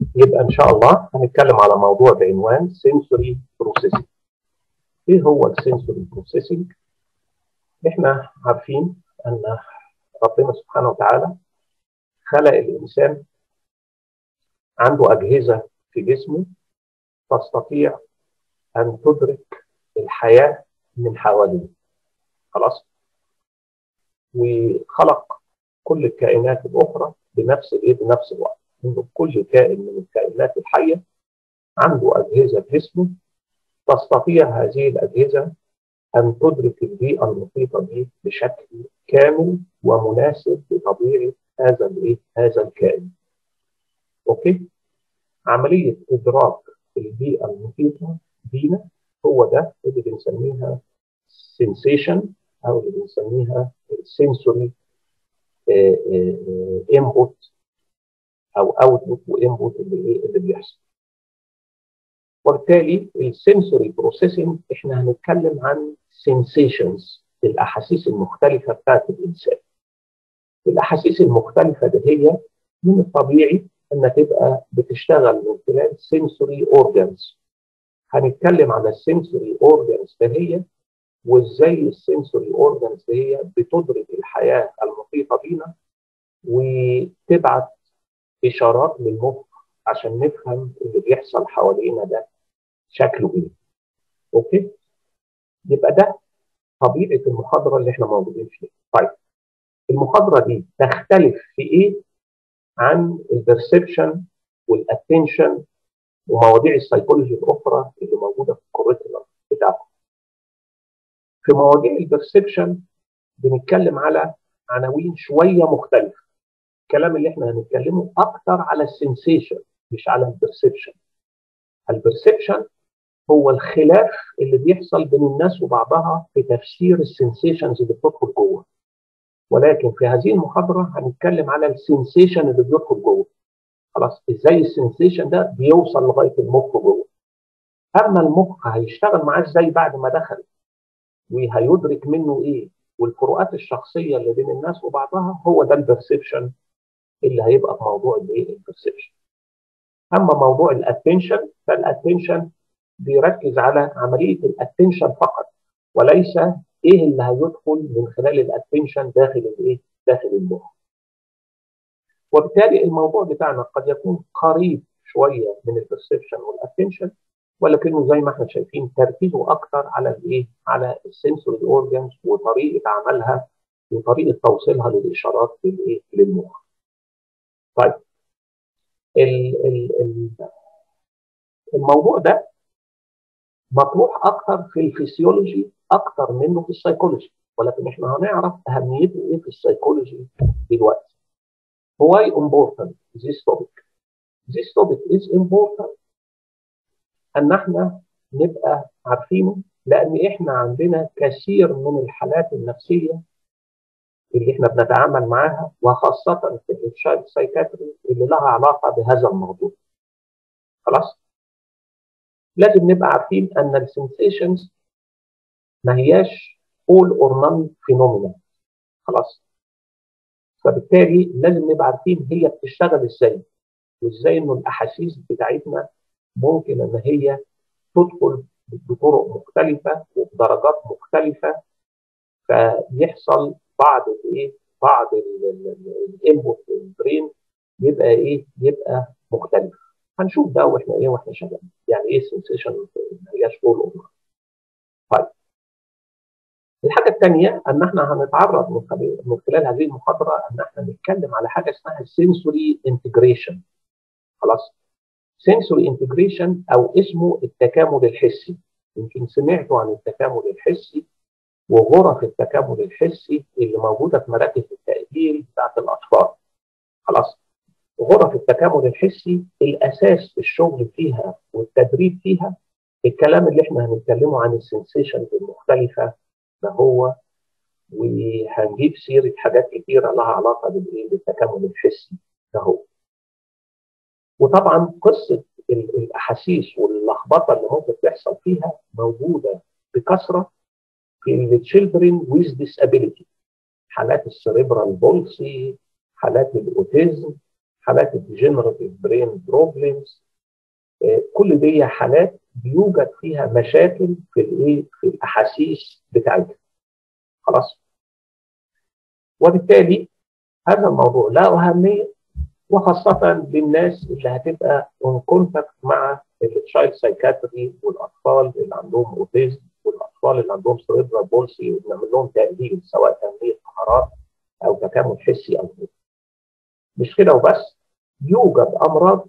يبقى ان شاء الله هنتكلم على موضوع بعنوان sensory processing ايه هو السنسوري بروسيسنج احنا عارفين ان ربنا سبحانه وتعالى خلق الانسان عنده اجهزه في جسمه تستطيع ان تدرك الحياه من حواليه خلاص وخلق كل الكائنات الاخرى بنفس الايه بنفس الوقت انه كل كائن من الكائنات الحيه عنده اجهزه في جسمه تستطيع هذه الاجهزه ان تدرك البيئه المحيطه به بشكل كامل ومناسب لطبيعه هذا الايه هذا الكائن. اوكي؟ عمليه ادراك البيئه المحيطه بينا هو ده اللي بنسميها سensation او اللي بنسميها sensory انبوت او اوتبوت وانبوت اللي ايه اللي بيحصل. وبالتالي السنسوري بروسيسنج احنا هنتكلم عن سنسيشنز الاحاسيس المختلفه بتاعت الانسان. الاحاسيس المختلفه دي هي من الطبيعي انها تبقى بتشتغل من خلال سنسوري اورجانز. هنتكلم على السنسوري اورجانز ده هي وازاي السنسوري اورجانز دي هي بتدرك الحياه المحيطه بينا وتبعت اشارات للمخ عشان نفهم اللي بيحصل حوالينا ده شكله ايه. اوكي؟ يبقى ده طبيعه المحاضره اللي احنا موجودين فيها. طيب المحاضره دي تختلف في ايه عن البرسبشن والاتنشن ومواضيع السيكولوجي الاخرى اللي موجوده في الكوريكولم بتاعكم. في مواضيع البرسبشن بنتكلم على عناوين شويه مختلفه. الكلام اللي احنا هنتكلمه اكتر على السنسيشن مش على البرسبشن. البرسبشن هو الخلاف اللي بيحصل بين الناس وبعضها في تفسير السنسيشنز اللي بتدخل جوه. ولكن في هذه المحاضره هنتكلم على السنسيشن اللي بيدخل جوه. خلاص ازاي السنسيشن ده بيوصل لغايه المخ جوه. اما المخ هيشتغل معاه ازاي بعد ما دخل وهيدرك منه ايه والفروقات الشخصيه اللي بين الناس وبعضها هو ده البرسبشن اللي هيبقى في موضوع الايه البرسبشن. اما موضوع الاتنشن فالاتنشن بيركز على عمليه الاتنشن فقط وليس ايه اللي هيدخل من خلال الاتنشن داخل الايه؟ داخل المخ. وبالتالي الموضوع بتاعنا قد يكون قريب شويه من البرسبشن والاتنشن ولكنه زي ما احنا شايفين تركيزه اكتر على الايه؟ على السنسوري اورجانز وطريقه عملها وطريقه توصيلها للاشارات للايه؟ للمخ. طيب ال ال ال الموضوع ده مطروح اكتر في الفسيولوجي اكتر منه في السيكولوجي ولكن احنا هنعرف اهميته ايه في السيكولوجي دلوقتي. Why important this topic? This topic is important ان احنا نبقى عارفينه لان احنا عندنا كثير من الحالات النفسيه اللي احنا بنتعامل معاها وخاصه في الشايلد سايكاتري اللي لها علاقه بهذا الموضوع. خلاص؟ لازم نبقى عارفين ان السنسيشنز ما هياش all or none phenomena خلاص؟ فبالتالي لازم نبقى عارفين هي بتشتغل ازاي وازاي انه الاحاسيس بتاعتنا ممكن ان هي تدخل بطرق مختلفه وبدرجات مختلفه فيحصل بعض الايه بعض الانبوت البرين يبقى ايه يبقى مختلف هنشوف ده واحنا ايه واحنا شغالين يعني ايه سنسيشن ما هياش طول عمرها طيب الحاجه الثانيه ان احنا هنتعرض من خلال من خلال هذه المحاضره ان احنا نتكلم على حاجه اسمها السنسوري انتجريشن خلاص سنسوري انتجريشن او اسمه التكامل الحسي يمكن سمعتوا عن التكامل الحسي وغرف التكامل الحسي اللي موجوده في مراكز التاهيل بتاعت الاطفال خلاص غرف التكامل الحسي الاساس في الشغل فيها والتدريب فيها الكلام اللي احنا هنتكلمه عن السنسيشنز المختلفه ما هو وهنجيب سيره حاجات كتيره لها علاقه بالايه بالتكامل الحسي ده هو وطبعا قصه الاحاسيس واللخبطه اللي ممكن تحصل فيها موجوده بكثره في التشيلدرن ويز ديسابيليتي حالات السريبرال بولسي حالات الاوتيزم حالات الديجنراتيف برين بروبلمز كل دي حالات بيوجد فيها مشاكل في الايه في الاحاسيس بتاعتها خلاص وبالتالي هذا الموضوع له اهميه وخاصه للناس اللي هتبقى اون كونتاكت مع التشايلد سايكاتري والاطفال اللي عندهم اوتيزم والاطفال اللي عندهم سيريبرال بولسي وبنعمل لهم تاهيل سواء تنميه مهارات او تكامل حسي او غيره. مش كده وبس يوجد امراض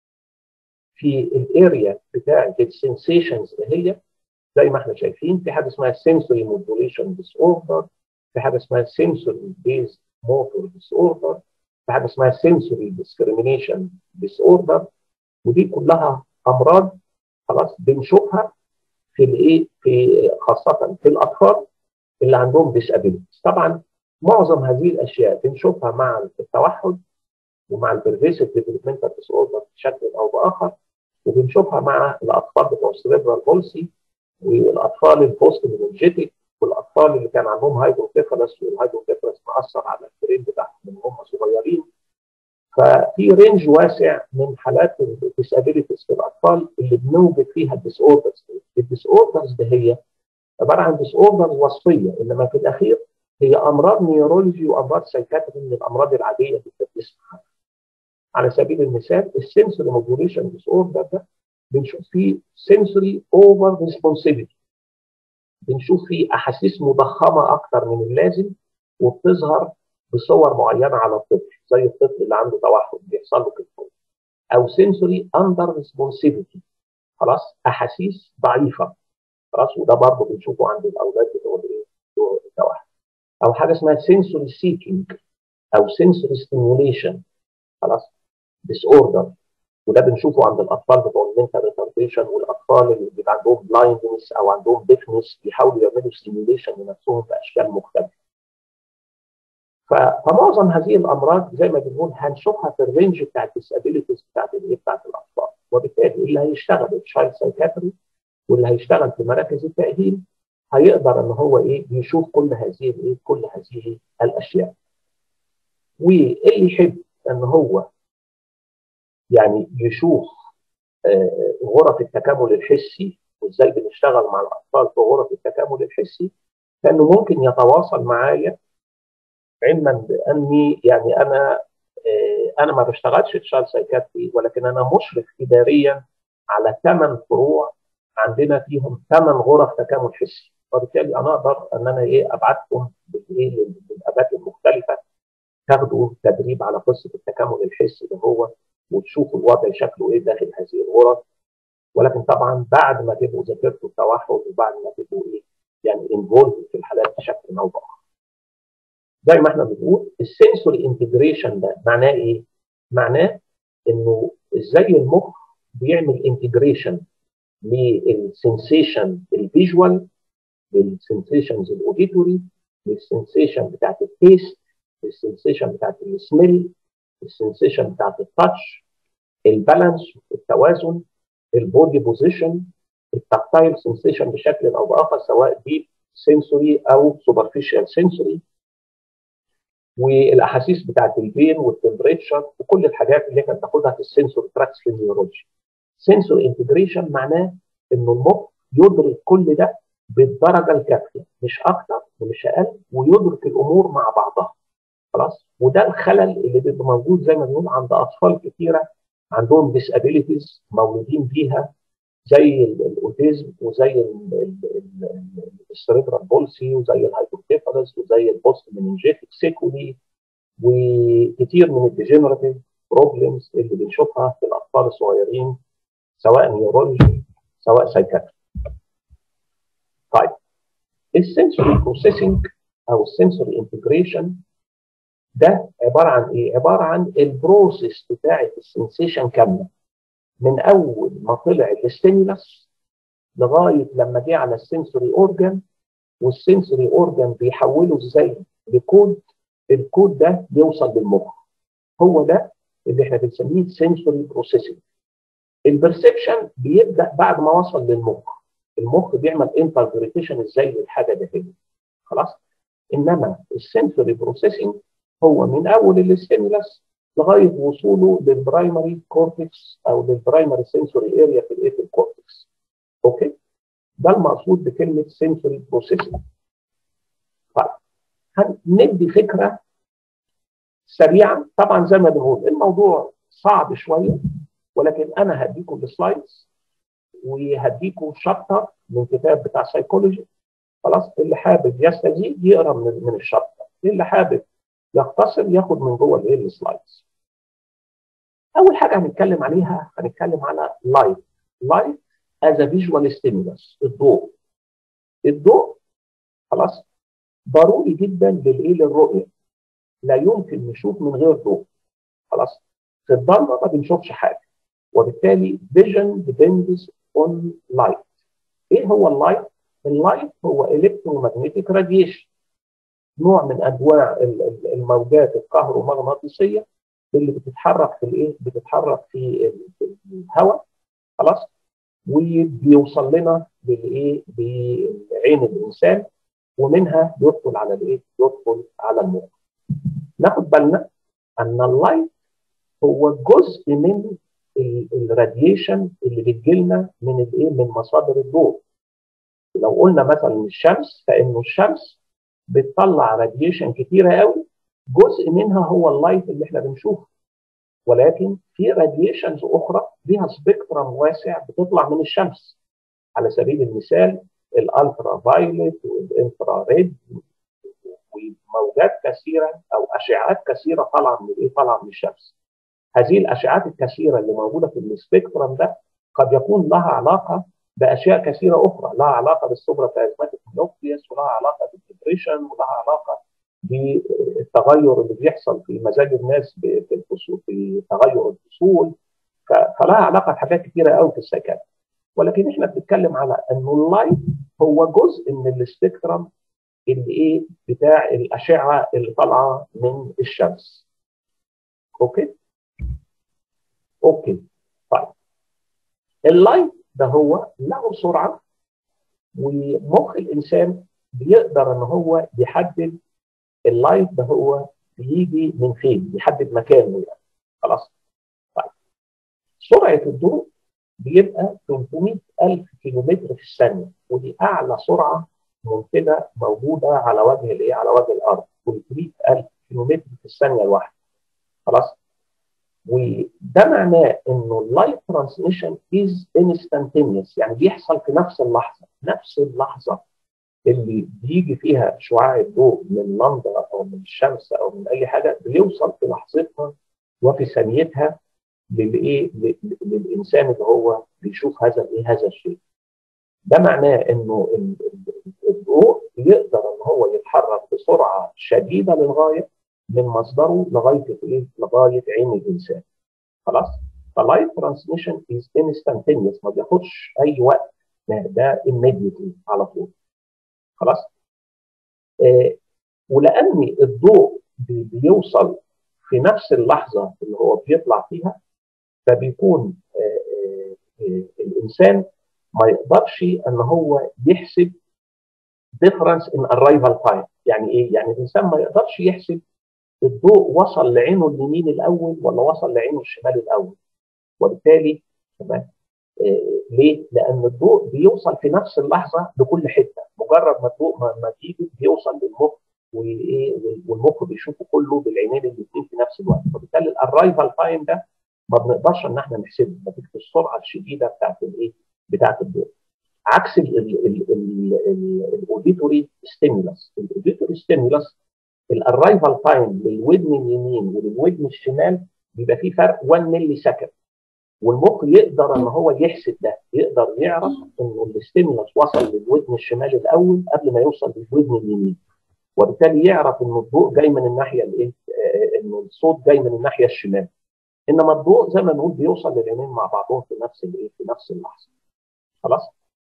في الاريا بتاعه السنسيشنز اللي هي زي ما احنا شايفين في حاجه اسمها sensory modulation disorder في حاجه اسمها sensory based motor disorder في حاجه اسمها sensory discrimination disorder ودي كلها امراض خلاص بنشوفها في الايه في خاصه في الاطفال اللي عندهم disabilities طبعا معظم هذه الاشياء بنشوفها مع التوحد ومع البرفيسيف ديفلوبمنتال ديس اوردر بشكل او باخر وبنشوفها مع الاطفال بتوع السريبرال بولسي والاطفال البوست منجيتك والاطفال اللي كان عندهم هايدروكيفالس والهايدروكيفالس مأثر على البرين بتاعهم من هم صغيرين ففي رينج واسع من حالات الديسابيلتيز في الاطفال اللي بنوجد فيها الديس اوردرز الديس اوردرز دي هي عباره عن ديس اوردرز وصفيه انما في الاخير هي امراض نيورولوجي وامراض سايكاتري من الامراض العاديه اللي بتسمعها على سبيل المثال السنسوري مودوليشن ديس اوردر ده بنشوف فيه سنسوري اوفر ريسبونسيفيتي بنشوف فيه احاسيس مضخمه اكتر من اللازم وبتظهر بصور معينه على الطفل زي الطفل اللي عنده توحد بيحصل له كده او سنسوري اندر ريسبونسيفيتي خلاص احاسيس ضعيفه خلاص وده برضه بنشوفه عند الاولاد بتوع التوحد او حاجه اسمها سنسوري سيكينج او سنسوري ستيموليشن خلاص ديس اوردر وده بنشوفه عند الاطفال بتوع المنتال ريتارديشن والاطفال اللي بيبقى عندهم بلايندنس او عندهم ديفنس بيحاولوا يعملوا ستيميوليشن لنفسهم باشكال مختلفه. فمعظم هذه الامراض زي ما بنقول هنشوفها في الرينج بتاع الديسابيلتيز بتاعت الايه بتاعت الاطفال وبالتالي اللي هيشتغل الشايلد سايكاتري واللي هيشتغل في مراكز التاهيل هيقدر ان هو ايه يشوف كل هذه الايه كل هذه الاشياء. واللي يحب ان هو يعني يشوف غرف التكامل الحسي وازاي بنشتغل مع الاطفال في غرف التكامل الحسي فانه ممكن يتواصل معايا علما باني يعني انا انا ما بشتغلش تشايلد سايكاتري ولكن انا مشرف اداريا على ثمان فروع عندنا فيهم ثمان غرف تكامل حسي وبالتالي انا اقدر ان انا ايه ابعتكم بالايه للاماكن المختلفه تاخدوا تدريب على قصه التكامل الحسي ده هو وتشوفوا الوضع شكله ايه داخل هذه الغرف ولكن طبعا بعد ما تبقوا ذاكرتوا التوحد وبعد ما تبقوا ايه يعني انفولد في الحالات بشكل او باخر. زي ما احنا بنقول السنسوري انتجريشن ده معناه ايه؟ معناه انه ازاي المخ بيعمل انتجريشن للسنسيشن الفيجوال للسنسيشنز الاوديتوري للسنسيشن بتاعت التيست للسنسيشن بتاعت السميل السنسيشن بتاعت التاتش البالانس التوازن البودي بوزيشن التكتايل سنسيشن بشكل او باخر سواء ديب سنسوري او سوبرفيشال سنسوري والاحاسيس بتاعت البين والتمبريتشر وكل الحاجات اللي احنا بناخدها في السنسور تراكس في النيورولوجي. سنسور انتجريشن معناه انه المخ يدرك كل ده بالدرجه الكافيه مش اكتر ومش اقل ويدرك الامور مع بعضها. خلاص وده الخلل اللي بيبقى موجود زي ما بنقول عند اطفال كثيره عندهم ديسابيليتيز مولودين بيها زي الاوتيزم وزي السريبرال بولسي وزي الهايبوكيفالس وزي البوست مننجيتك سيكولي وكثير من الديجنراتيف بروبلمز اللي بنشوفها في الاطفال الصغيرين سواء نيورولوجي سواء سايكاتري. طيب السنسوري بروسيسنج او السنسوري انتجريشن ده عباره عن ايه؟ عباره عن البروسيس بتاعه السنسيشن كامله من اول ما طلع الستيمولس لغايه لما جه على السنسوري اورجان والسنسوري اورجان بيحوله ازاي لكود الكود ده بيوصل للمخ هو ده اللي احنا بنسميه سنسوري بروسيسنج البرسبشن بيبدا بعد ما وصل للمخ المخ بيعمل انتربريتيشن ازاي للحاجه ده كده خلاص انما السنسوري بروسيسنج هو من اول الستيمولس لغايه وصوله للبرايمري كورتكس او للبرايمري سنسوري اريا في الايه في الكورتكس اوكي ده المقصود بكلمه سنسوري بروسيسنج طيب هندي فكره سريعا طبعا زي ما بنقول الموضوع صعب شويه ولكن انا هديكم السلايدز وهديكم شابتر من كتاب بتاع سايكولوجي خلاص اللي حابب يستزيد يقرا من من الشابتر اللي حابب يختصر ياخد من جوه الايه السلايدز اول حاجه هنتكلم عليها هنتكلم على لايت لايت از ا فيجوال ستيمولس الضوء الضوء خلاص ضروري جدا للايه للرؤيه لا يمكن نشوف من غير ضوء خلاص في الضلمه ما بنشوفش حاجه وبالتالي vision depends on light ايه هو اللايت اللايت هو الكترومagnetic راديشن نوع من انواع الموجات الكهرومغناطيسيه اللي بتتحرك في الايه بتتحرك في الهواء خلاص وبيوصل لنا بالايه بعين الانسان ومنها يدخل على الايه يدخل على المخ ناخد بالنا ان اللايت هو جزء من الراديشن اللي بتجي لنا من الايه من مصادر الضوء لو قلنا مثلا الشمس فانه الشمس بتطلع راديشن كتيره قوي جزء منها هو اللايت اللي احنا بنشوفه ولكن في راديشنز اخرى ليها سبيكترم واسع بتطلع من الشمس على سبيل المثال الالترا فايلت والانفرا ريد وموجات كثيره او اشعات كثيره طالعه من الايه؟ طالعه من الشمس. هذه الاشعات الكثيره اللي موجوده في السبيكترم ده قد يكون لها علاقه باشياء كثيره اخرى، لها علاقه بالسوبرا بلازماتيك نوكليوس ولها علاقه بالديبريشن ولها علاقه بالتغير اللي بيحصل في مزاج الناس في الفصول في تغير الفصول فلها علاقه بحاجات كثيره قوي في السكن ولكن احنا بنتكلم على انه اللايت هو جزء من السبيكترم اللي ايه بتاع الاشعه اللي طالعه من الشمس اوكي اوكي طيب اللايت ده هو له سرعه ومخ الانسان بيقدر ان هو يحدد اللايت ده هو بيجي من فين بيحدد مكانه يعني خلاص طيب سرعه الضوء بيبقى 300 ألف كيلومتر في الثانية ودي أعلى سرعة ممكنة موجودة على وجه الإيه؟ على وجه الأرض 300 ألف كيلومتر في الثانية الواحدة خلاص وده معناه إنه اللايت ترانسميشن از انستانتينيوس يعني بيحصل في نفس اللحظة نفس اللحظة اللي بيجي فيها شعاع الضوء من لندن أو من الشمس أو من أي حاجة بيوصل في لحظتها وفي ثانيتها للايه للانسان اللي هو بيشوف هذا الايه هذا الشيء ده معناه انه الضوء يقدر ان هو يتحرك بسرعه شديده للغايه من مصدره لغايه ايه لغايه عين الانسان خلاص فلايت ترانسميشن از انستانتينيوس ما بياخدش اي وقت ده immediately على طول خلاص آه ولان الضوء بيوصل في نفس اللحظه اللي هو بيطلع فيها فبيكون الانسان ما يقدرش ان هو يحسب difference in arrival time يعني ايه؟ يعني الانسان ما يقدرش يحسب الضوء وصل لعينه اليمين الاول ولا وصل لعينه الشمال الاول وبالتالي تمام ليه؟ لان الضوء بيوصل في نفس اللحظه لكل حته مجرد ما الضوء ما بيجي بيوصل للمخ والمخ بيشوفه كله بالعينين الاثنين في نفس الوقت فبالتالي الرايفل تايم ده ما بنقدرش ان احنا نحسبه نتيجه السرعه الشديده بتاعت الايه؟ بتاعت الضوء. عكس الاوديتوري ستيمولس، الاوديتوري ستيمولس الاررايفل تايم للودن اليمين وللودن الشمال بيبقى فيه فرق 1 ملي سكند. والمخ يقدر ان هو يحسب ده، يقدر يعرف انه الستيمولس وصل للودن الشمال الاول قبل ما يوصل للودن اليمين. وبالتالي يعرف ان الضوء جاي من الناحيه الايه؟ انه الصوت جاي من الناحيه الشمال. انما الضوء زي ما نقول بيوصل للعينين مع بعضهم في نفس الايه في نفس اللحظه خلاص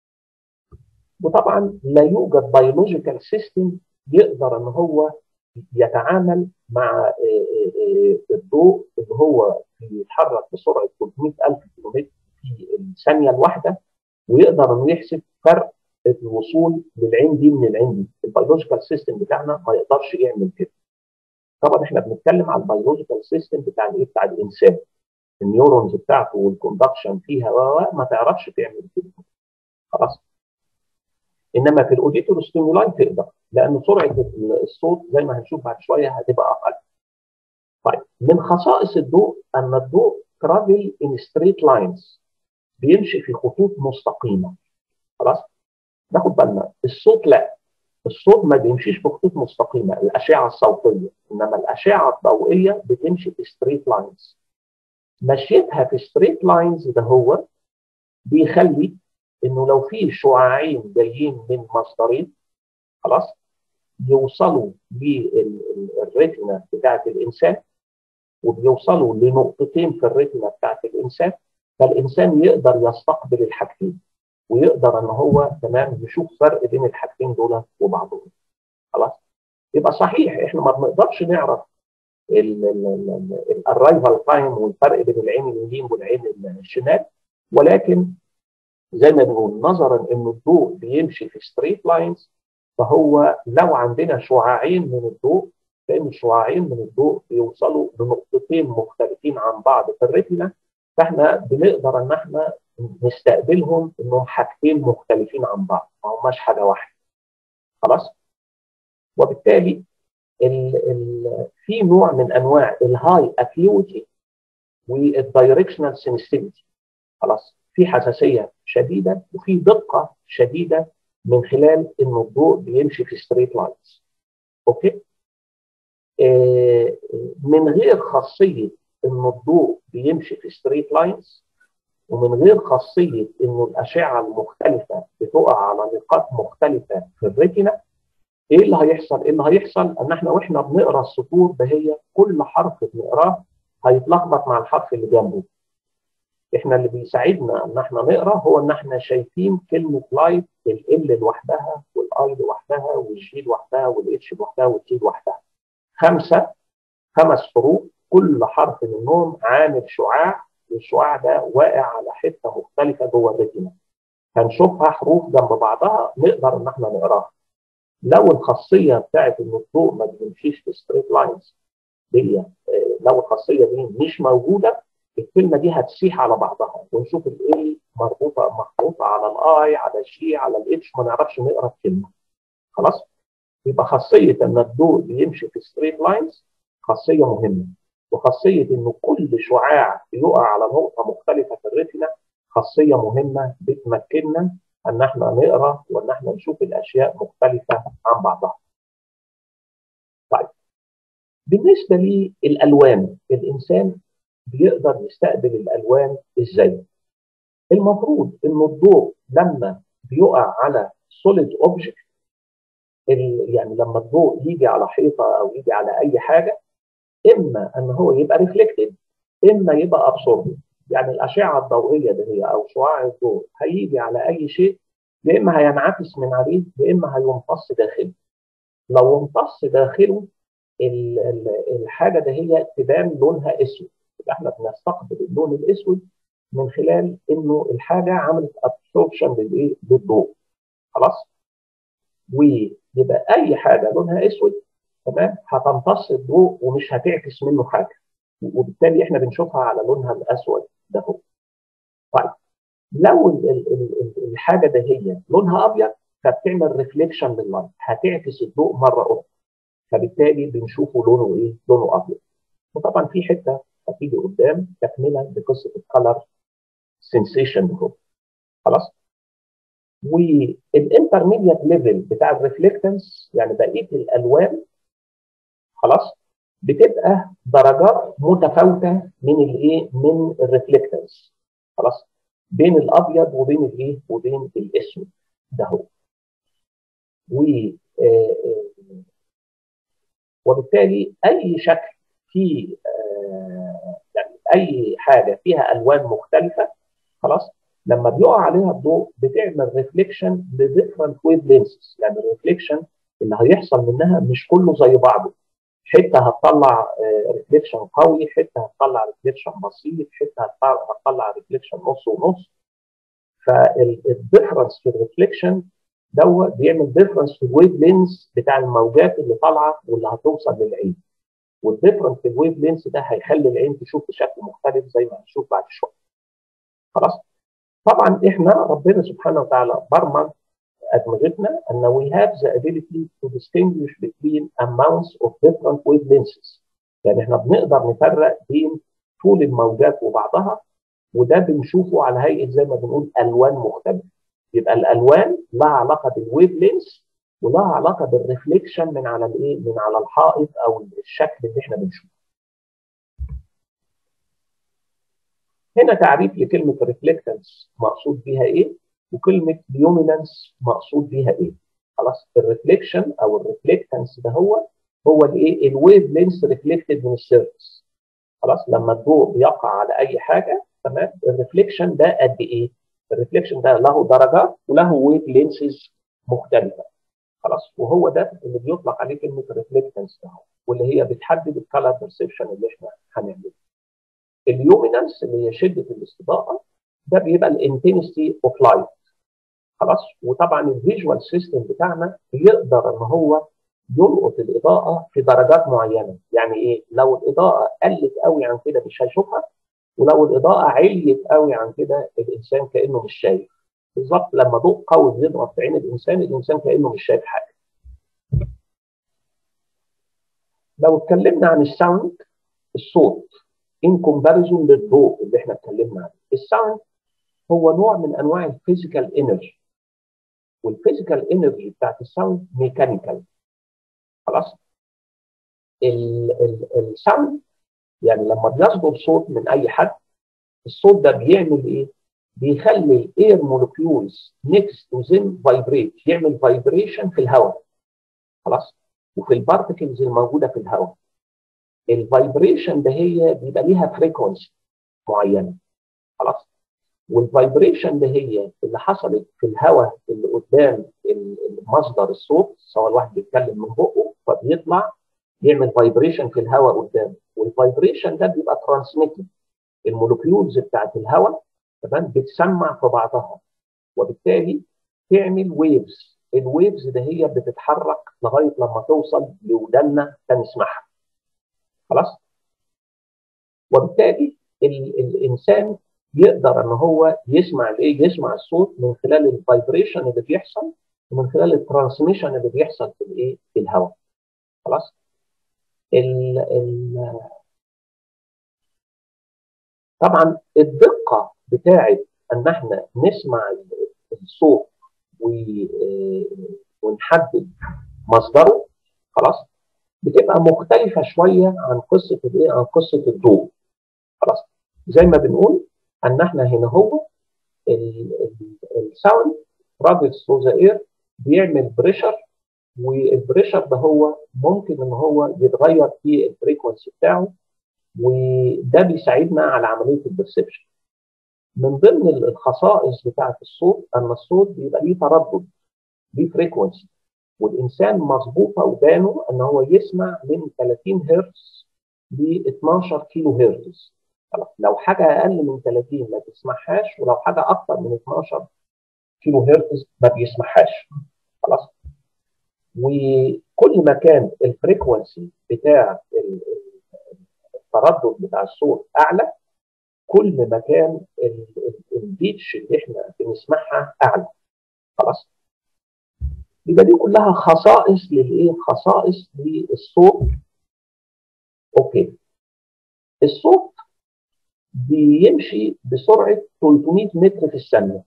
وطبعا لا يوجد بيولوجيكال سيستم يقدر ان هو يتعامل مع الضوء اللي هو بيتحرك بسرعه 300000 كيلومتر في الثانيه الواحده ويقدر انه يحسب فرق الوصول للعين دي من العين دي البيولوجيكال سيستم بتاعنا ما يقدرش يعمل كده طبعا احنا بنتكلم على البيولوجيكال سيستم بتاع الايه بتاع الانسان النيورونز بتاعته والكوندكشن فيها ما تعرفش تعمل كده خلاص انما في الاوديتور ستيمولاي تقدر لان سرعه الصوت زي ما هنشوف بعد شويه هتبقى اقل. طيب من خصائص الضوء ان الضوء ترافل ان ستريت لاينز بيمشي في خطوط مستقيمه خلاص؟ ناخد بالنا الصوت لا الصوت ما بيمشيش في خطوط مستقيمه الاشعه الصوتيه انما الاشعه الضوئيه بتمشي في ستريت لاينز مشيتها في ستريت لاينز ده هو بيخلي انه لو في شعاعين جايين من مصدرين خلاص يوصلوا للريتنا بتاعت الانسان وبيوصلوا لنقطتين في الريتنا بتاعت الانسان فالانسان يقدر يستقبل الحاجتين ويقدر ان هو تمام يشوف فرق بين الحاجتين دول وبعضهم خلاص يبقى صحيح احنا ما بنقدرش نعرف الرايفل تايم والفرق بين العين اليمين والعين الشمال ولكن زي ما بنقول نظرا ان الضوء بيمشي في ستريت لاينز فهو لو عندنا شعاعين من الضوء لان الشعاعين من الضوء بيوصلوا لنقطتين مختلفين عن بعض في الريتنا فاحنا بنقدر ان احنا نستقبلهم انهم حاجتين مختلفين عن بعض ما هماش حاجه واحده خلاص وبالتالي ال ال في نوع من انواع الهاي اكيوتي والدايركشنال سنسيتيفيتي خلاص في حساسيه شديده وفي دقه شديده من خلال ان الضوء بيمشي في ستريت لاينز اوكي آه من غير خاصيه ان الضوء بيمشي في ستريت لاينز ومن غير خاصيه انه الاشعه المختلفه بتقع على نقاط مختلفه في الريتنا ايه اللي هيحصل؟ ايه اللي هيحصل؟ ان احنا واحنا بنقرا السطور ده هي كل حرف بنقراه هيتلخبط مع الحرف اللي جنبه. احنا اللي بيساعدنا ان احنا نقرا هو ان احنا شايفين كلمه لايت ال لوحدها والاي لوحدها والجي لوحدها والاتش لوحدها والتي لوحدها. خمسه خمس حروف كل حرف منهم عامل شعاع والشعاع ده واقع على حته مختلفه جوه الريتنا. هنشوفها حروف جنب بعضها نقدر ان احنا نقراها. لو الخاصيه بتاعت ان الضوء ما بيمشيش في ستريت لاينز دي لو الخاصيه دي مش موجوده الكلمه دي هتسيح على بعضها ونشوف الاي مربوطه محطوطه على الاي على الجي على الاتش ما نعرفش نقرا الكلمه خلاص يبقى خاصيه ان الضوء بيمشي في ستريت لاينز خاصيه مهمه وخاصيه انه كل شعاع يقع على نقطه مختلفه في الريتنا خاصيه مهمه بتمكننا ان احنا نقرا وان احنا نشوف الاشياء مختلفه عن بعضها. طيب بالنسبه للالوان الانسان بيقدر يستقبل الالوان ازاي؟ المفروض ان الضوء لما بيقع على سوليد اوبجكت يعني لما الضوء يجي على حيطه او يجي على اي حاجه اما ان هو يبقى ريفلكتد اما يبقى ابسوربد يعني الاشعه الضوئيه ده هي او شعاع الضوء هيجي على اي شيء يا اما هينعكس من عليه يا اما هيمتص داخله لو امتص داخله الحاجه ده هي تبان لونها اسود يبقى احنا بنستقبل اللون الاسود من خلال انه الحاجه عملت ابسوربشن للايه؟ للضوء خلاص؟ ويبقى اي حاجه لونها اسود تمام هتمتص الضوء ومش هتعكس منه حاجه وبالتالي احنا بنشوفها على لونها الاسود ده هو. طيب لو ال ال ال الحاجه ده هي لونها ابيض فبتعمل ريفليكشن لللايت هتعكس الضوء مره اخرى فبالتالي بنشوفه لونه ايه؟ لونه ابيض. وطبعا في حته هتيجي قدام تكمله لقصه الكالر سنسيشن ده خلاص؟ والانترميديت ليفل بتاع الريفلكتنس يعني بقيه الالوان خلاص بتبقى درجات متفاوته من الايه؟ من الريفلكتنس خلاص؟ بين الابيض وبين الايه؟ وبين الاسود ده هو. و وبالتالي اي شكل في يعني اي حاجه فيها الوان مختلفه خلاص لما بيقع عليها الضوء بتعمل ريفليكشن بديفرنت ويف لينسز يعني الريفليكشن اللي هيحصل منها مش كله زي بعضه حته هتطلع ريفليكشن قوي حته هتطلع ريفليكشن بسيط حته هتطلع ريفليكشن نص ونص فالديفرنس في الريفليكشن دوت بيعمل ديفرنس في الويف لينز بتاع الموجات اللي طالعه واللي هتوصل للعين والديفرنت في الويف لينس ده هيخلي العين تشوف بشكل مختلف زي ما هنشوف بعد شويه خلاص طبعا احنا ربنا سبحانه وتعالى برمج ادمغتنا ان we have the ability to distinguish between amounts of different wavelengths يعني احنا بنقدر نفرق بين طول الموجات وبعضها وده بنشوفه على هيئه زي ما بنقول الوان مختلفه يبقى الالوان لها علاقه بالويف لينس ولها علاقه بالريفليكشن من على الايه من على الحائط او الشكل اللي احنا بنشوفه هنا تعريف لكلمه ريفلكتنس مقصود بيها ايه وكلمه ليومينانس مقصود بيها ايه خلاص الريفليكشن او الريفلكتنس ده هو هو الايه الويف لينس ريفلكتد من السيرفيس خلاص لما الضوء بيقع على اي حاجه تمام الريفليكشن ده قد ايه الريفليكشن ده له درجات وله ويف لينسز مختلفه خلاص وهو ده اللي بيطلق عليه كلمه ريفلكتنس ده واللي هي بتحدد الكالر بيرسبشن اللي احنا هنعمله اليومينانس اللي هي شده الاستضاءه ده بيبقى الانتنستي اوف لايت خلاص وطبعا الفيجوال سيستم بتاعنا بيقدر ان هو يلقط الاضاءه في درجات معينه يعني ايه لو الاضاءه قلت قوي عن كده مش هيشوفها ولو الاضاءه عليت قوي عن كده الانسان كانه مش شايف بالظبط لما ضوء قوي بيضرب في عين الانسان الانسان كانه مش شايف حاجه لو اتكلمنا عن الساوند الصوت ان كومباريزون للضوء اللي احنا اتكلمنا عنه الساوند هو نوع من انواع الفيزيكال انرجي والفيزيكال انرجي بتاعت الساوند ميكانيكال خلاص الساوند يعني لما بيصدر صوت من اي حد الصوت ده بيعمل ايه؟ بيخلي الاير مولكيولز نيكست تو ذيم فايبريت يعمل فايبريشن في الهواء خلاص وفي البارتكلز الموجوده في الهواء الفايبريشن ده هي بيبقى ليها فريكونسي معينه خلاص والفايبريشن ده هي اللي حصلت في الهواء اللي قدام مصدر الصوت سواء الواحد بيتكلم من بقه فبيطلع يعمل فايبريشن في الهواء قدام والفايبريشن ده بيبقى ترانسميتد المولكيولز بتاعت الهواء تمام بتسمع في بعضها وبالتالي تعمل ويفز الويفز ده هي بتتحرك لغايه لما توصل لودنا فنسمعها خلاص وبالتالي ال الانسان يقدر ان هو يسمع الايه يسمع الصوت من خلال الفايبريشن اللي بيحصل ومن خلال الترانسميشن اللي بيحصل في الايه في الهواء خلاص ال ال طبعا الدقه بتاعه ان احنا نسمع الصوت ونحدد مصدره خلاص بتبقى مختلفه شويه عن قصه الايه عن قصه الضوء خلاص زي ما بنقول ان احنا هنا هو الساوند راديوس ثرو ذا اير بيعمل بريشر والبريشر ده هو ممكن ان هو يتغير في الفريكونسي بتاعه وده بيساعدنا على عمليه البرسبشن من ضمن الخصائص بتاعه الصوت ان الصوت بيبقى ليه تردد ليه فريكونسي والانسان مظبوطه ودانه ان هو يسمع من 30 هرتز ل 12 كيلو هرتز لو حاجه اقل من 30 ما تسمعهاش ولو حاجه اكتر من 12 كيلو هرتز ما بيسمعهاش خلاص وكل ما كان الفريكونسي بتاع التردد بتاع الصوت اعلى كل ما كان البيتش اللي احنا بنسمعها اعلى خلاص يبقى دي كلها خصائص للايه خصائص للصوت اوكي الصوت بيمشي بسرعه 300 متر في الثانيه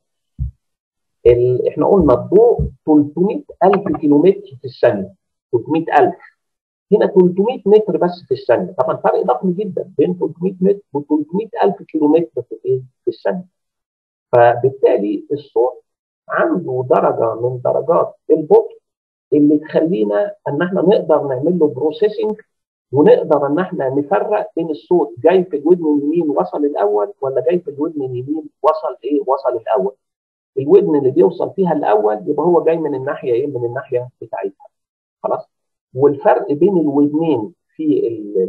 ال... احنا قلنا الضوء 300 الف كيلومتر في الثانيه 300 الف هنا 300 متر بس في الثانيه طبعا فرق ضخم جدا بين 300 متر و 300 الف كيلومتر في ايه في الثانيه فبالتالي الصوت عنده درجه من درجات البطء اللي تخلينا ان احنا نقدر نعمل له بروسيسنج ونقدر ان احنا نفرق بين الصوت جاي في الودن اليمين وصل الاول ولا جاي في الودن اليمين وصل ايه وصل الاول الودن اللي بيوصل فيها الاول يبقى هو جاي من الناحيه ايه من الناحيه بتاعتها خلاص والفرق بين الودنين في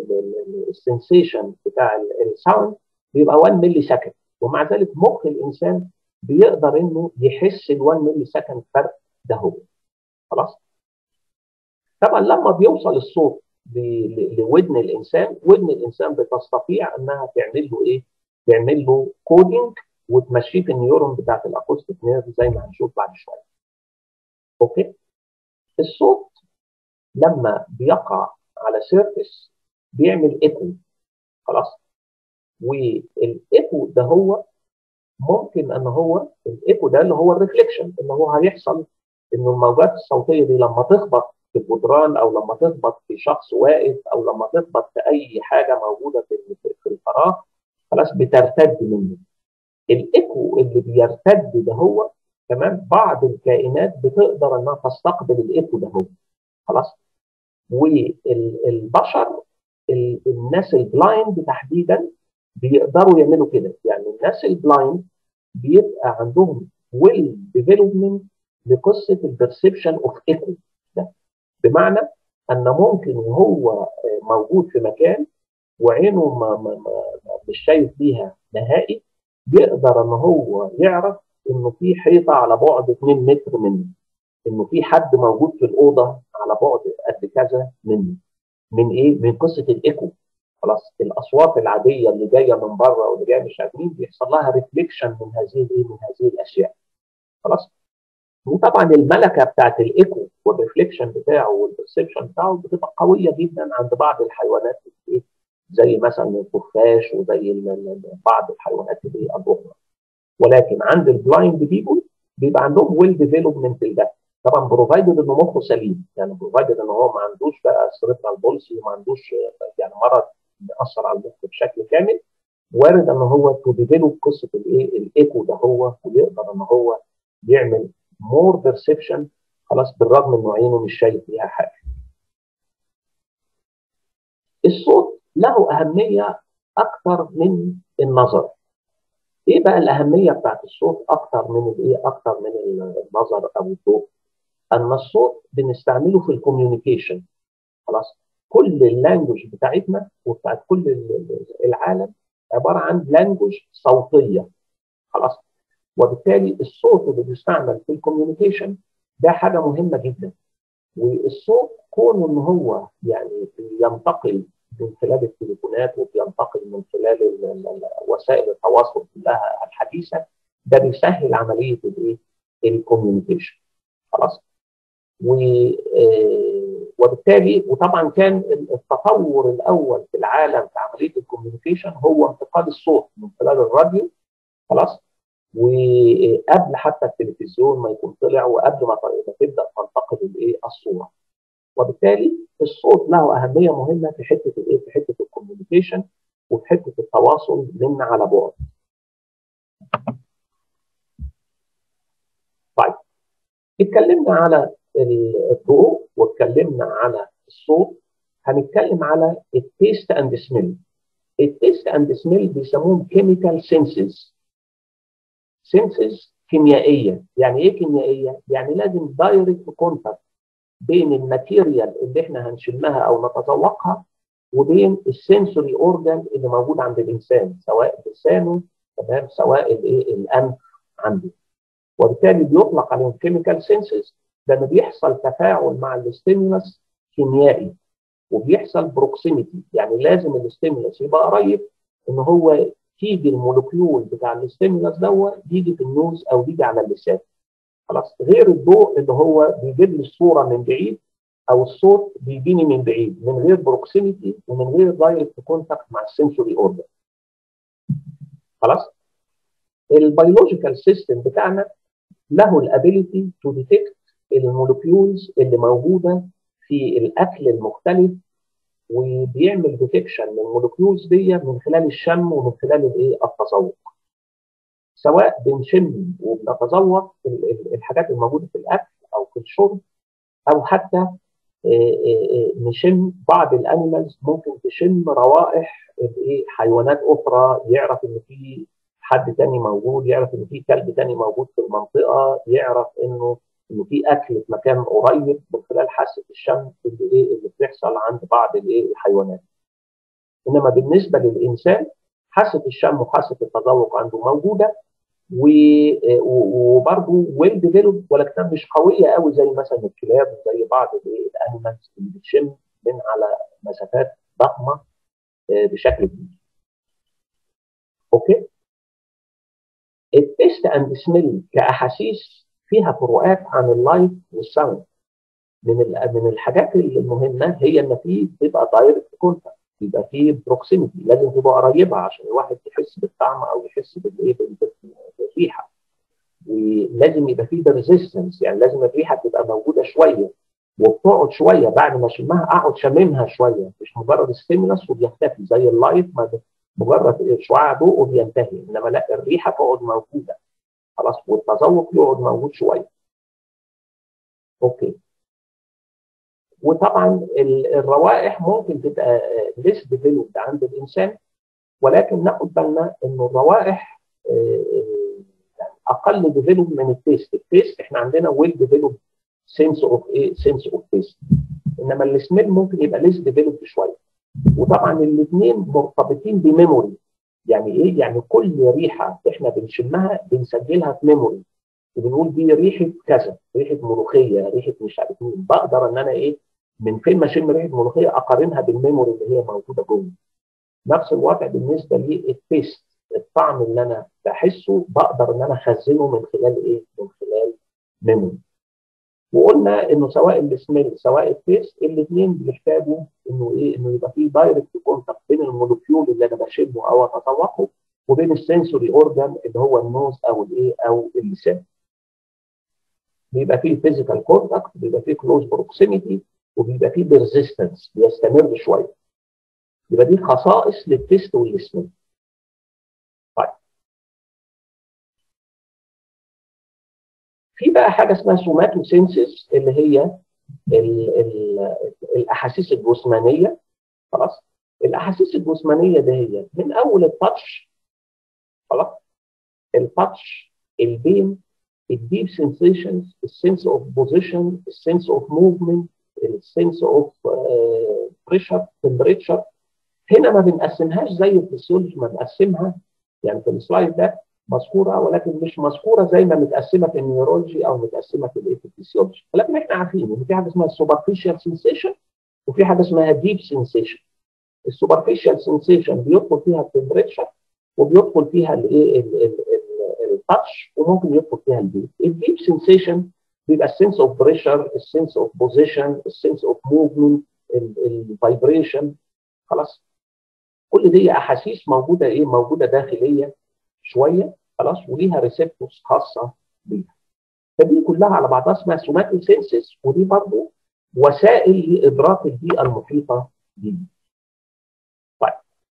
السنسيشن بتاع الساوند بيبقى 1 ملي سكند ومع ذلك مخ الانسان بيقدر انه يحس ال 1 ملي سكند فرق ده هو خلاص طبعا لما بيوصل الصوت لودن الانسان ودن الانسان بتستطيع انها تعمل له ايه؟ تعمل له كودينج وتمشيه في النيورون بتاعت الاكوستيك نيرف زي ما هنشوف بعد شويه. اوكي؟ الصوت لما بيقع على سيرفيس بيعمل ايكو خلاص؟ والايكو ده هو ممكن ان هو الايكو ده اللي هو الريفليكشن اللي هو هيحصل انه الموجات الصوتيه دي لما تخبط في الجدران او لما تخبط في شخص واقف او لما تخبط في اي حاجه موجوده في في الفراغ خلاص بترتد منه. الايكو اللي بيرتد ده هو تمام بعض الكائنات بتقدر انها تستقبل الايكو ده هو خلاص والبشر الناس البلايند تحديدا بيقدروا يعملوا كده يعني الناس البلايند بيبقى عندهم ويل ديفلوبمنت لقصه البرسبشن اوف ايكو ده بمعنى ان ممكن وهو موجود في مكان وعينه ما ما ما مش شايف بيها نهائي يقدر ان هو يعرف انه في حيطه على بعد 2 متر منه انه في حد موجود في الاوضه على بعد قد كذا منه من ايه؟ من قصه الايكو خلاص الاصوات العاديه اللي جايه من بره واللي جايه مش عارفين بيحصل لها ريفليكشن من هذه الايه؟ من هذه الاشياء خلاص وطبعا الملكه بتاعت الايكو والريفليكشن بتاعه والبرسبشن بتاعه بتبقى قويه جدا عند بعض الحيوانات ايه زي مثلا الخفاش وزي بعض الحيوانات اللي الاخرى ولكن عند البلايند بيبول بيبقى عندهم ويل ديفلوبمنت ده طبعا بروفايدد انه مخه سليم يعني بروفايدد ان هو ما عندوش بقى سيريبرال بولسي وما عندوش يعني مرض بيأثر على المخ بشكل كامل وارد ان هو تو ديفلوب قصه الايه الايكو ده هو ويقدر ان هو يعمل مور بيرسبشن خلاص بالرغم انه عينه مش شايف فيها حاجه. الصوت له اهميه اكثر من النظر. ايه بقى الاهميه بتاعت الصوت اكثر من الايه؟ اكثر من النظر او الضوء؟ ان الصوت بنستعمله في الكوميونيكيشن خلاص كل اللانجوج بتاعتنا وبتاعت كل العالم عباره عن لانجوج صوتيه خلاص وبالتالي الصوت اللي بيستعمل في الكوميونيكيشن ده حاجه مهمه جدا والصوت كون ان هو يعني بينتقل من خلال التليفونات وبينتقل من خلال وسائل التواصل كلها الحديثه ده بيسهل عمليه الايه؟ الكوميونيكيشن خلاص و وبالتالي وطبعا كان التطور الاول في العالم في عمليه الكوميونيكيشن هو انتقال الصوت من خلال الراديو خلاص وقبل حتى التلفزيون ما يكون طلع وقبل ما تبدا تنتقل الايه الصوره وبالتالي الصوت له اهميه مهمه في حته الايه في حته الكوميونيكيشن وفي حته التواصل من على بعد طيب اتكلمنا على الضوء واتكلمنا على الصوت هنتكلم على التيست اند سميل التيست اند سميل بيسموهم كيميكال سينسز سينسز كيميائيه يعني ايه كيميائيه يعني لازم دايركت كونتاكت بين الماتيريال اللي احنا هنشمها او نتذوقها وبين السنسوري اورجان اللي موجود عند الانسان سواء لسانه تمام سواء الايه الانف عنده وبالتالي بيطلق عليهم كيميكال سينسز لما بيحصل تفاعل مع الاستيمولس كيميائي وبيحصل بروكسيميتي يعني لازم الاستيمولس يبقى قريب ان هو تيجي المولكيول بتاع الاستيمولس دوت يجي في النوز او يجي على اللسان خلاص غير الضوء اللي هو بيجيب لي الصوره من بعيد او الصوت بيجيني من بعيد من غير بروكسيميتي ومن غير دايركت كونتاكت مع السنسوري اورجن خلاص البيولوجيكال سيستم بتاعنا له الابيليتي تو ديتكت المولكيولز اللي موجوده في الاكل المختلف وبيعمل ديتكشن للمولكيولز دي من خلال الشم ومن خلال الايه التذوق سواء بنشم وبنتذوق الحاجات الموجوده في الاكل او في الشرب او حتى نشم بعض الانيمالز ممكن تشم روائح حيوانات اخرى يعرف ان في حد تاني موجود يعرف ان في كلب تاني موجود في المنطقه يعرف انه انه في اكل في مكان قريب من خلال حاسه الشم اللي ايه اللي بتحصل عند بعض الايه الحيوانات. انما بالنسبه للانسان حاسه الشم وحاسه التذوق عنده موجوده وبرضه ويل ديفلوب ولكنها مش قويه قوي زي مثلا الكلاب وزي بعض الايه الانيمالز اللي بتشم من على مسافات ضخمه بشكل كبير. اوكي؟ التيست اند سميل كاحاسيس فيها فروقات عن اللايت والساوند. من من الحاجات المهمه هي ان في بيبقى دايركت كونتاكت بيبقى في بروكسيميتي لازم تبقى قريبه عشان الواحد يحس بالطعم او يحس بالايه بالريحه ولازم يبقى في ريزيستنس يعني لازم الريحه تبقى موجوده شويه وبتقعد شويه بعد ما اشمها اقعد شاممها شويه مش مجرد ستيمولس وبيختفي زي اللايت مجرد شعاع ضوء وبينتهي انما لا الريحه تقعد موجوده خلاص والتذوق يقعد موجود شويه اوكي وطبعا الروائح ممكن تبقى ليس ديفلوبد عند الانسان ولكن ناخد بالنا انه الروائح اقل ديفلوب من التيست، التيست احنا عندنا ويل ديفلوب سنس اوف ايه سنس اوف تيست انما السميل ممكن يبقى ليس ديفلوب شويه وطبعا الاثنين مرتبطين بميموري يعني ايه؟ يعني كل ريحه احنا بنشمها بنسجلها في ميموري وبنقول دي ريحه كذا، ريحه ملوخيه، ريحه مش عارف مين، بقدر ان انا ايه؟ من فين ما اشم ريحه ملوخيه اقارنها بالميموري اللي هي موجوده جوه. نفس الوضع بالنسبه للتيست الطعم اللي انا بحسه بقدر ان انا اخزنه من خلال ايه؟ من خلال ميموري. وقلنا انه سواء السميل سواء التيست الاثنين بيحتاجوا انه ايه؟ انه يبقى في دايركت كونتاكت بين المولكيول اللي انا بشمه او اتذوقه وبين السنسوري اورجان اللي هو النوز او الايه؟ او اللسان. بيبقى فيه فيزيكال كونتاكت بيبقى فيه كلوز بروكسيميتي وبيبقى فيه بيرزيستنس بيستمر شويه. يبقى دي خصائص للتيست والسميل. طيب. في بقى حاجه اسمها سوماتو سينسز اللي هي ال ال الاحاسيس الجسمانيه خلاص الاحاسيس الجسمانيه ده هي من اول التاتش خلاص التاتش البين الديب سنسيشنز السنس اوف بوزيشن السنس اوف موفمنت السنس اوف بريشر تمبريتشر هنا ما بنقسمهاش زي الفسيولوجي ما بنقسمها يعني في السلايد ده مذكوره ولكن مش مذكوره زي ما متقسمه في النيورولوجي او متقسمه في الايه في الفسيولوجي ولكن احنا عارفين ان في حاجه اسمها السوبرفيشال سنسيشن وفي حاجه اسمها ديب سنسيشن السوبرفيشال سنسيشن بيدخل فيها التمبريتشر وبيدخل فيها الايه التاتش وممكن يدخل فيها البيت الديب سنسيشن بيبقى السنس اوف بريشر السنس اوف بوزيشن السنس اوف موفمنت الفايبريشن خلاص كل دي احاسيس موجوده ايه موجوده داخليه شويه خلاص وليها ريسبتورز خاصه بيها فدي كلها على بعضها اسمها سوماتو سينسز ودي برضو وسائل لادراك البيئه المحيطه بينا طيب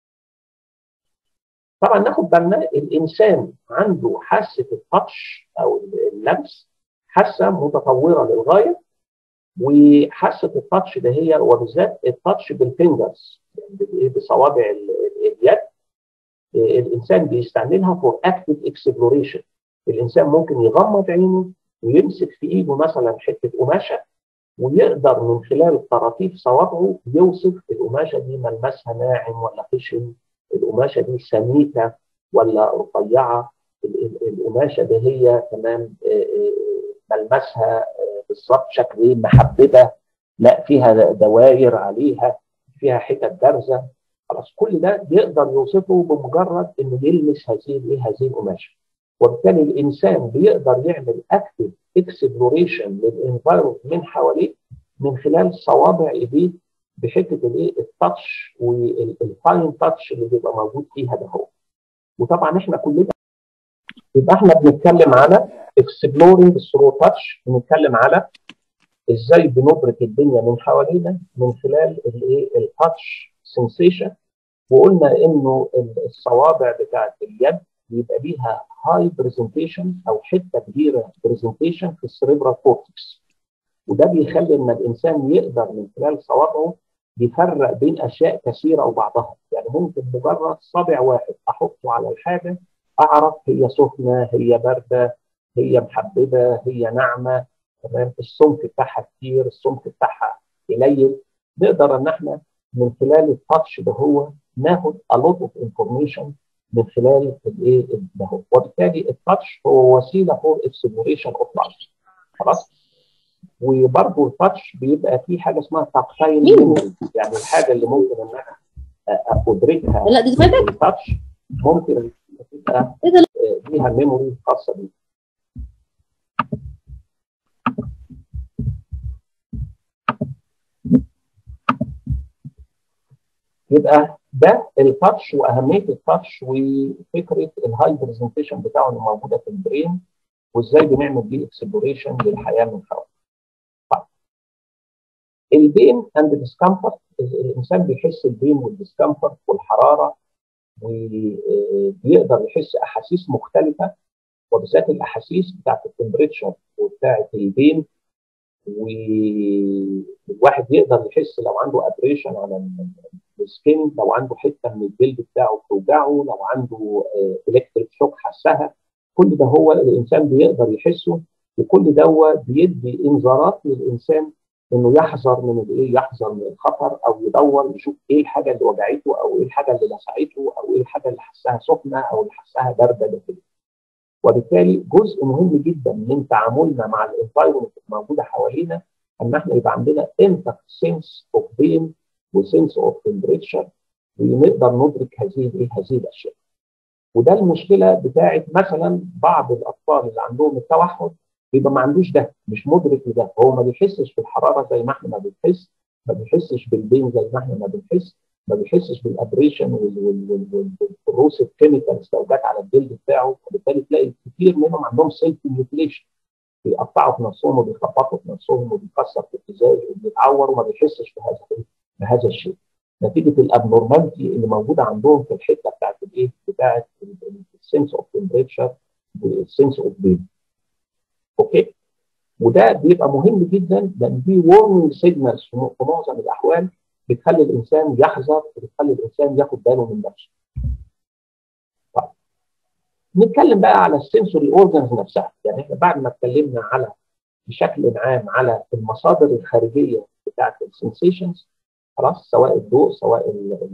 طبعا ناخد بالنا الانسان عنده حاسه التاتش او اللمس حاسه متطوره للغايه وحاسه التاتش ده هي وبالذات التاتش بالفينجرز يعني بصوابع اليد الانسان بيستعملها فور اكتف اكسبلوريشن الانسان ممكن يغمض عينه ويمسك في ايده مثلا حته قماشه ويقدر من خلال طراطيف صوابعه يوصف القماشه دي ملمسها ناعم ولا خشن القماشه دي سميكه ولا رفيعه القماشه دي هي تمام ملمسها بالظبط شكل ايه محببه لا فيها دوائر عليها فيها حتت بارزه خلاص كل ده يقدر يوصفه بمجرد انه يلمس هذه الايه هذه القماشه وبالتالي الانسان بيقدر يعمل اكتف اكسبلوريشن للانفايرمنت من حواليه من خلال صوابع ايديه بحته الايه التاتش والفاين تاتش اللي بيبقى موجود فيها ده هو وطبعا احنا كلنا يبقى احنا بنتكلم على اكسبلورنج ثرو تاتش بنتكلم على ازاي بندرك الدنيا من حوالينا من خلال الايه التاتش سنسيشن وقلنا انه الصوابع بتاعت اليد بيبقى ليها هاي برزنتيشن او حته كبيره برزنتيشن في السريبرال كورتكس وده بيخلي ان الانسان يقدر من خلال صوابعه يفرق بين اشياء كثيره وبعضها يعني ممكن مجرد صابع واحد احطه على الحاجه اعرف هي سخنه هي بارده هي محببه هي ناعمه تمام السمك بتاعها كتير السمك بتاعها قليل نقدر ان احنا من خلال التاتش ده هو ناخد a lot of information من خلال الايه ده هو وبالتالي التاتش هو وسيله فور اكسبلوريشن اوف لايف خلاص وبرضه التاتش بيبقى فيه حاجه اسمها تاكتايل ميموري يعني الحاجه اللي ممكن ان انا ادركها لا دي فاتك التاتش ممكن تبقى ايه ده ليها ميموري خاصه بيها يبقى ده التاتش واهميه التاتش وفكره الهاي برزنتيشن بتاعه اللي موجوده في البرين وازاي بنعمل بيه اكسبلوريشن للحياه من حوالي. طيب البين اند ديسكمفورت الانسان بيحس البين والديسكمفورت والحراره وبيقدر يحس احاسيس مختلفه وبالذات الاحاسيس بتاعت التمبريتشر وبتاعت البين والواحد يقدر يحس لو عنده ابريشن على السكين لو عنده حته من الجلد بتاعه بتوجعه لو عنده الكتريك شوك حسها كل ده هو الانسان بيقدر يحسه وكل ده بيدي انذارات للانسان انه يحذر من الايه يحذر من الخطر او يدور يشوف ايه الحاجه اللي وجعته او ايه الحاجه اللي لسعته او ايه الحاجه اللي حسها سخنه او اللي حسها بارده داخليا وبالتالي جزء مهم جدا من تعاملنا مع الانفايرمنت الموجوده حوالينا ان احنا يبقى عندنا انتر سنس اوف بين وسنس اوف تمبريتشر ونقدر ندرك هذه الايه هذه الاشياء. وده المشكله بتاعت مثلا بعض الاطفال اللي عندهم التوحد بيبقى ما عندوش ده مش مدرك لده هو ما بيحسش بالحراره زي ما احنا ما بنحس ما بيحسش بالبين زي ما احنا ما بنحس ما بيحسش بالابريشن والروس الكيميكالز لو جت على الجلد بتاعه وبالتالي تلاقي كتير منهم عندهم سيلف ميوتيليشن بيقطعوا في نفسهم وبيخبطوا في نفسهم وبيكسر في الازاز وبيتعور وما بيحسش بهذا بهذا الشيء نتيجه الابنورماليتي اللي موجوده عندهم في الحته بتاعت الايه؟ بتاعت السنس اوف تمبريتشر والسنس اوف بين. اوكي؟ وده بيبقى مهم جدا لان دي وورنينج سيجنالز في معظم الاحوال بتخلي الانسان يحذر وبتخلي الانسان ياخد باله من نفسه. طيب نتكلم بقى على السنسوري اورجنز نفسها، يعني احنا بعد ما اتكلمنا على بشكل عام على المصادر الخارجيه بتاعت السنسيشنز خلاص سواء الضوء سواء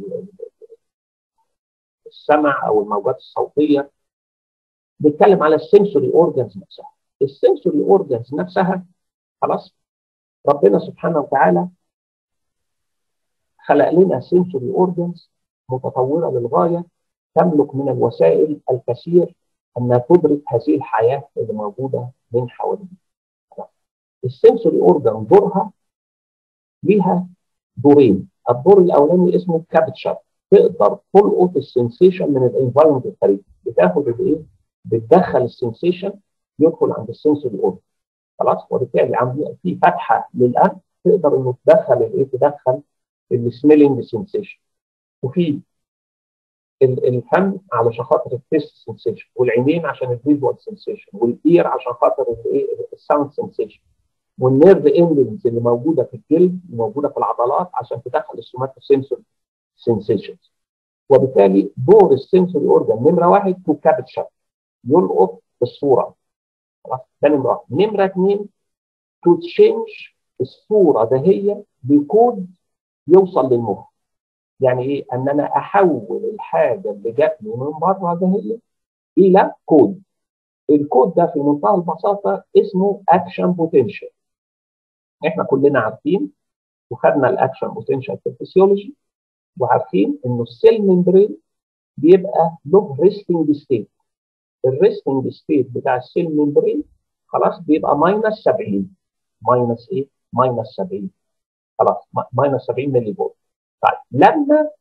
السمع او الموجات الصوتيه بنتكلم على السنسوري اورجنز نفسها السنسوري اورجنز نفسها خلاص ربنا سبحانه وتعالى خلق لنا سنسوري اورجنز متطوره للغايه تملك من الوسائل الكثير انها تدرك هذه الحياه اللي موجوده من حوالينا السنسوري اورجن دورها ليها دورين الدور الاولاني اسمه كابتشر تقدر تلقط السنسيشن من الانفايرمنت الخارجي بتاخد الايه بتدخل السنسيشن يدخل عند السنسوري اورجن خلاص وبالتالي عندنا في فتحه للانف تقدر انه تدخل الايه تدخل السميلنج سنسيشن وفي الفم علشان خاطر التيست سنسيشن والعينين عشان الفيجوال سنسيشن والاير عشان خاطر الايه الساوند سنسيشن والنيرف اندنجز اللي موجوده في الجلد موجوده في العضلات عشان تدخل السوماتو سنسور سنسيشنز وبالتالي دور السنسوري اورجان نمره واحد تو كابتشر يلقط الصوره خلاص ده نمره واحد نمره اثنين تو تشينج الصوره دهية بكود يوصل للمخ يعني ايه ان انا احول الحاجه اللي جاتني من بره دهية الى كود الكود ده في منتهى البساطه اسمه اكشن بوتنشال احنا كلنا عارفين وخدنا الاكشن بوتنشال في الفسيولوجي وعارفين انه السيل ممبرين بيبقى له ريستنج ستيت الريستنج ستيت بتاع السيل ممبرين خلاص بيبقى ماينس 70 ماينس ايه؟ ماينس 70 خلاص ماينس 70 ملي فولت طيب لما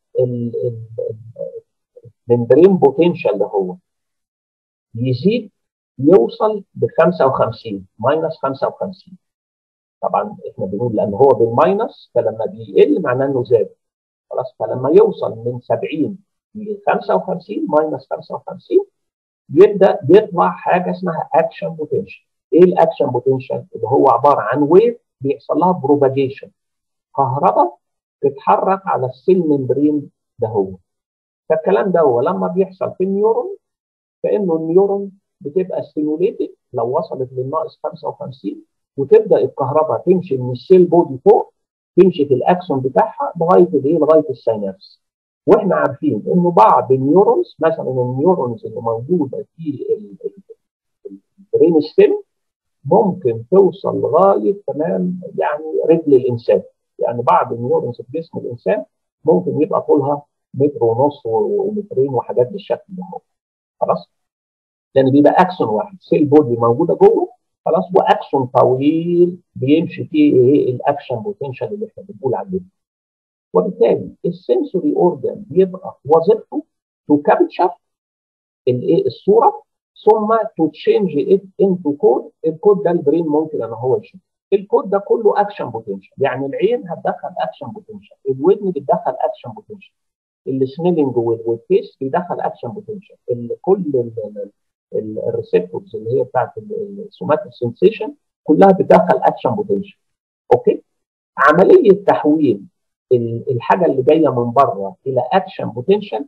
الممبرين بوتنشال ده هو يزيد يوصل ل 55 ماينس 55 طبعا احنا بنقول لان هو بالماينس فلما بيقل معناه انه زاد خلاص فلما يوصل من 70 ل 55 ماينس 55 يبدا يطلع حاجه اسمها اكشن بوتنشال ايه الاكشن بوتنشال اللي هو عباره عن ويف بيحصل لها بروباجيشن كهرباء تتحرك على السيل ممبرين ده هو فالكلام ده هو لما بيحصل في النيورون كانه النيورون بتبقى ستيموليتد لو وصلت للناقص 55 وتبدا الكهرباء تمشي من السيل بودي فوق تمشي في الاكسون بتاعها لغايه الايه؟ لغايه السينابس. واحنا عارفين انه بعض النيورونز مثلا النيورونز اللي موجوده في البرين ستيم ممكن توصل لغايه تمام يعني رجل الانسان يعني بعض النيورونز في جسم الانسان ممكن يبقى طولها متر ونص ومترين وحاجات بالشكل ده خلاص لان بيبقى اكسون واحد سيل بودي موجوده جوه خلاص واكسون طويل بيمشي فيه ايه الاكشن بوتنشال اللي احنا بنقول عليه وبالتالي السنسوري اورجان بيبقى وظيفته تو كابتشر الايه الصوره ثم تو تشينج ات انتو كود الكود ده البرين ممكن ان هو يشوفه الكود ده كله اكشن بوتنشال يعني العين هتدخل اكشن بوتنشال الودن بتدخل اكشن بوتنشال السميلنج والتيست بيدخل اكشن بوتنشال كل الريسبتورز اللي هي بتاعت السوماتيك سنسيشن كلها بتدخل اكشن بوتنشال اوكي عمليه تحويل الحاجه اللي جايه من بره الى اكشن بوتنشال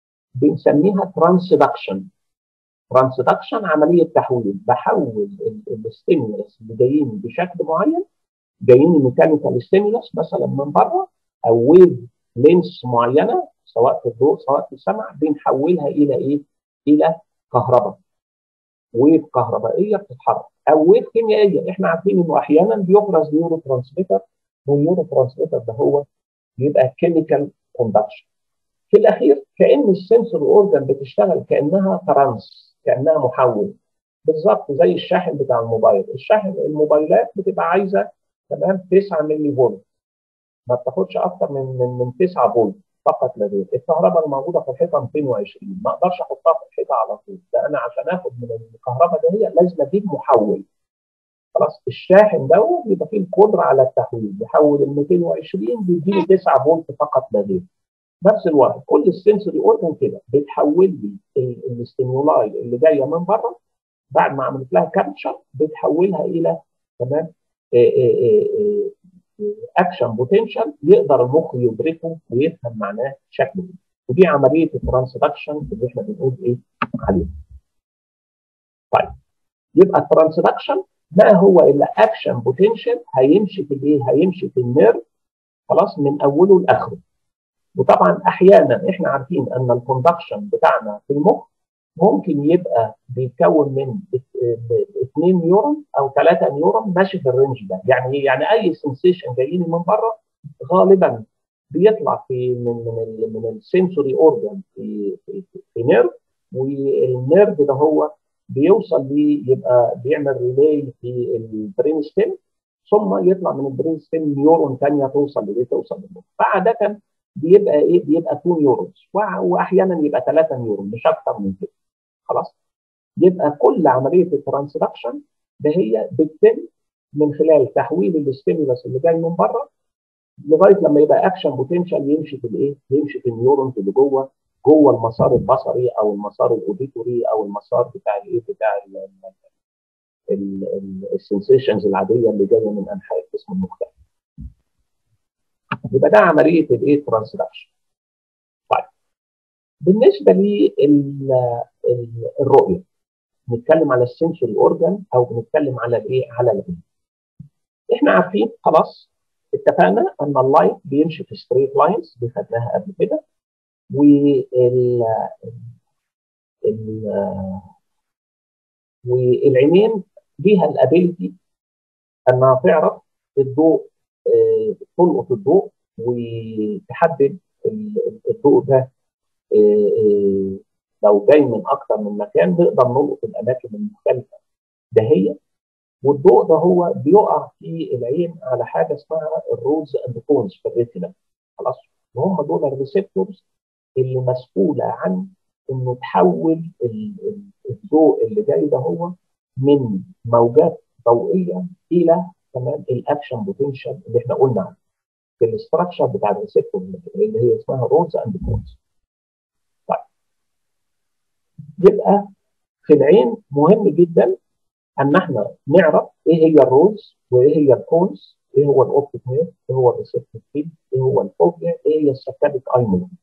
بنسميها ترانسدكشن ترانسدكشن عمليه تحويل بحول الستيمولس اللي جايين بشكل معين جايين ميكانيكال ستيمولس مثلا من بره او ويف لينس معينه سواء في الضوء سواء في السمع بنحولها الى ايه؟ الى كهرباء ويف كهربائيه بتتحرك او ويف كيميائيه احنا عارفين انه احيانا بيفرز نيورو ترانسميتر والنيورو ترانسميتر ده هو بيبقى كيميكال كوندكشن في الاخير كان السنسور اورجان بتشتغل كانها ترانس كانها محول بالظبط زي الشاحن بتاع الموبايل الشاحن الموبايلات بتبقى عايزه تمام 9 ملي فولت ما بتاخدش اكتر من من من 9 فولت فقط لا غير الكهرباء الموجوده في الحيطه 220 ما اقدرش احطها في الحيطه على طول ده انا عشان اخد من الكهرباء ده هي لازم اجيب محول خلاص الشاحن ده بيبقى فيه القدره على التحويل بيحول ال 220 بيديني 9 فولت فقط لا غير نفس الوقت كل السنسوري اورجن كده بتحول لي الاستيمولاي اللي جايه من بره بعد ما عملت لها كابتشر بتحولها الى تمام اكشن بوتنشال يقدر المخ يدركه ويفهم معناه شكله ودي عمليه الترانسدكشن اللي احنا بنقول ايه عليها. طيب يبقى الترانسدكشن ما هو الا اكشن بوتنشال هيمشي في الايه؟ هيمشي في النيرف خلاص من اوله لاخره. وطبعا احيانا احنا عارفين ان الكوندكشن بتاعنا في المخ ممكن يبقى بيتكون من اثنين نيورون او ثلاثه نيورون ماشي في الرينج ده يعني يعني اي سنسيشن جاي لي من بره غالبا بيطلع في من من من السنسوري اورجان في في, في نيرف والنيرف ده هو بيوصل لي يبقى بيعمل ريلاي في البرين ستيم ثم يطلع من البرين ستيم نيورون ثانيه توصل لدي توصل لدي فعاده بيبقى ايه بيبقى 2 نيورونز واحيانا يبقى 3 نيورون مش اكتر من كده خلاص يبقى كل عمليه الترانسدكشن ده هي بتتم من خلال تحويل الاستيمولس اللي جاي من بره لغايه لما يبقى اكشن بوتنشال يمشي في الايه؟ يمشي في النيورونز اللي جوه جوه المسار البصري او المسار الاوديتوري او المسار بتاع الايه بتاع السنسيشنز العاديه اللي جايه من انحاء الجسم المختلف. يبقى ده عمليه الايه؟ ترانسدكشن. طيب بالنسبه للرؤيه نتكلم على السنسوري اورجان او بنتكلم على الايه؟ على العين. احنا عارفين خلاص اتفقنا ان اللايت بيمشي في ستريت لاينز دي خدناها قبل كده وال ال والعينين ليها الابيلتي انها تعرف الضوء تلقط الضوء وتحدد الضوء ده لو جاي من اكثر من مكان نقدر نلقط الاماكن المختلفه دهيه والضوء ده هو بيقع في العين على حاجه اسمها الرودز اند كونز في الريتنا خلاص وهم دول الريسبتورز اللي مسؤوله عن انه تحول الضوء اللي جاي ده هو من موجات ضوئيه الى تمام الاكشن بوتنشال اللي احنا قلنا عنه في الاستراكشر بتاع الريسبتور اللي هي اسمها رودز اند كونز طيب يبقى في العين مهم جدا ان احنا نعرف ايه هي الرولز وايه هي الكونز ايه هو الاوبتيك نير ايه هو الريسبتور فيد ايه هو الفوبيا ايه هي السكابيك اي موفمنت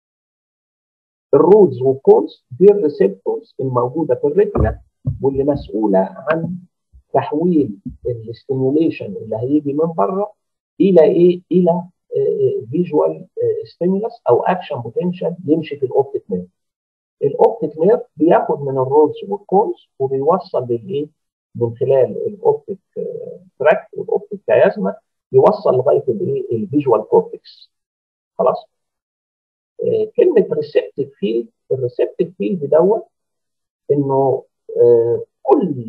الرولز والكونز دي الريسبتورز الموجوده في الريتنا واللي مسؤوله عن تحويل الاستيموليشن اللي هيجي من بره الى ايه؟ الى فيجوال ستيمولس او اكشن بوتنشال يمشي في الاوبتيك نير. الاوبتيك نير بياخد من الرولز والكونز وبيوصل للايه؟ من خلال الاوبتيك تراك والاوبتيك كيازما يوصل لغايه الايه الفيجوال كورتكس خلاص آه كلمه ريسبتيف فيلد الريسبتيف فيلد دوت انه آه كل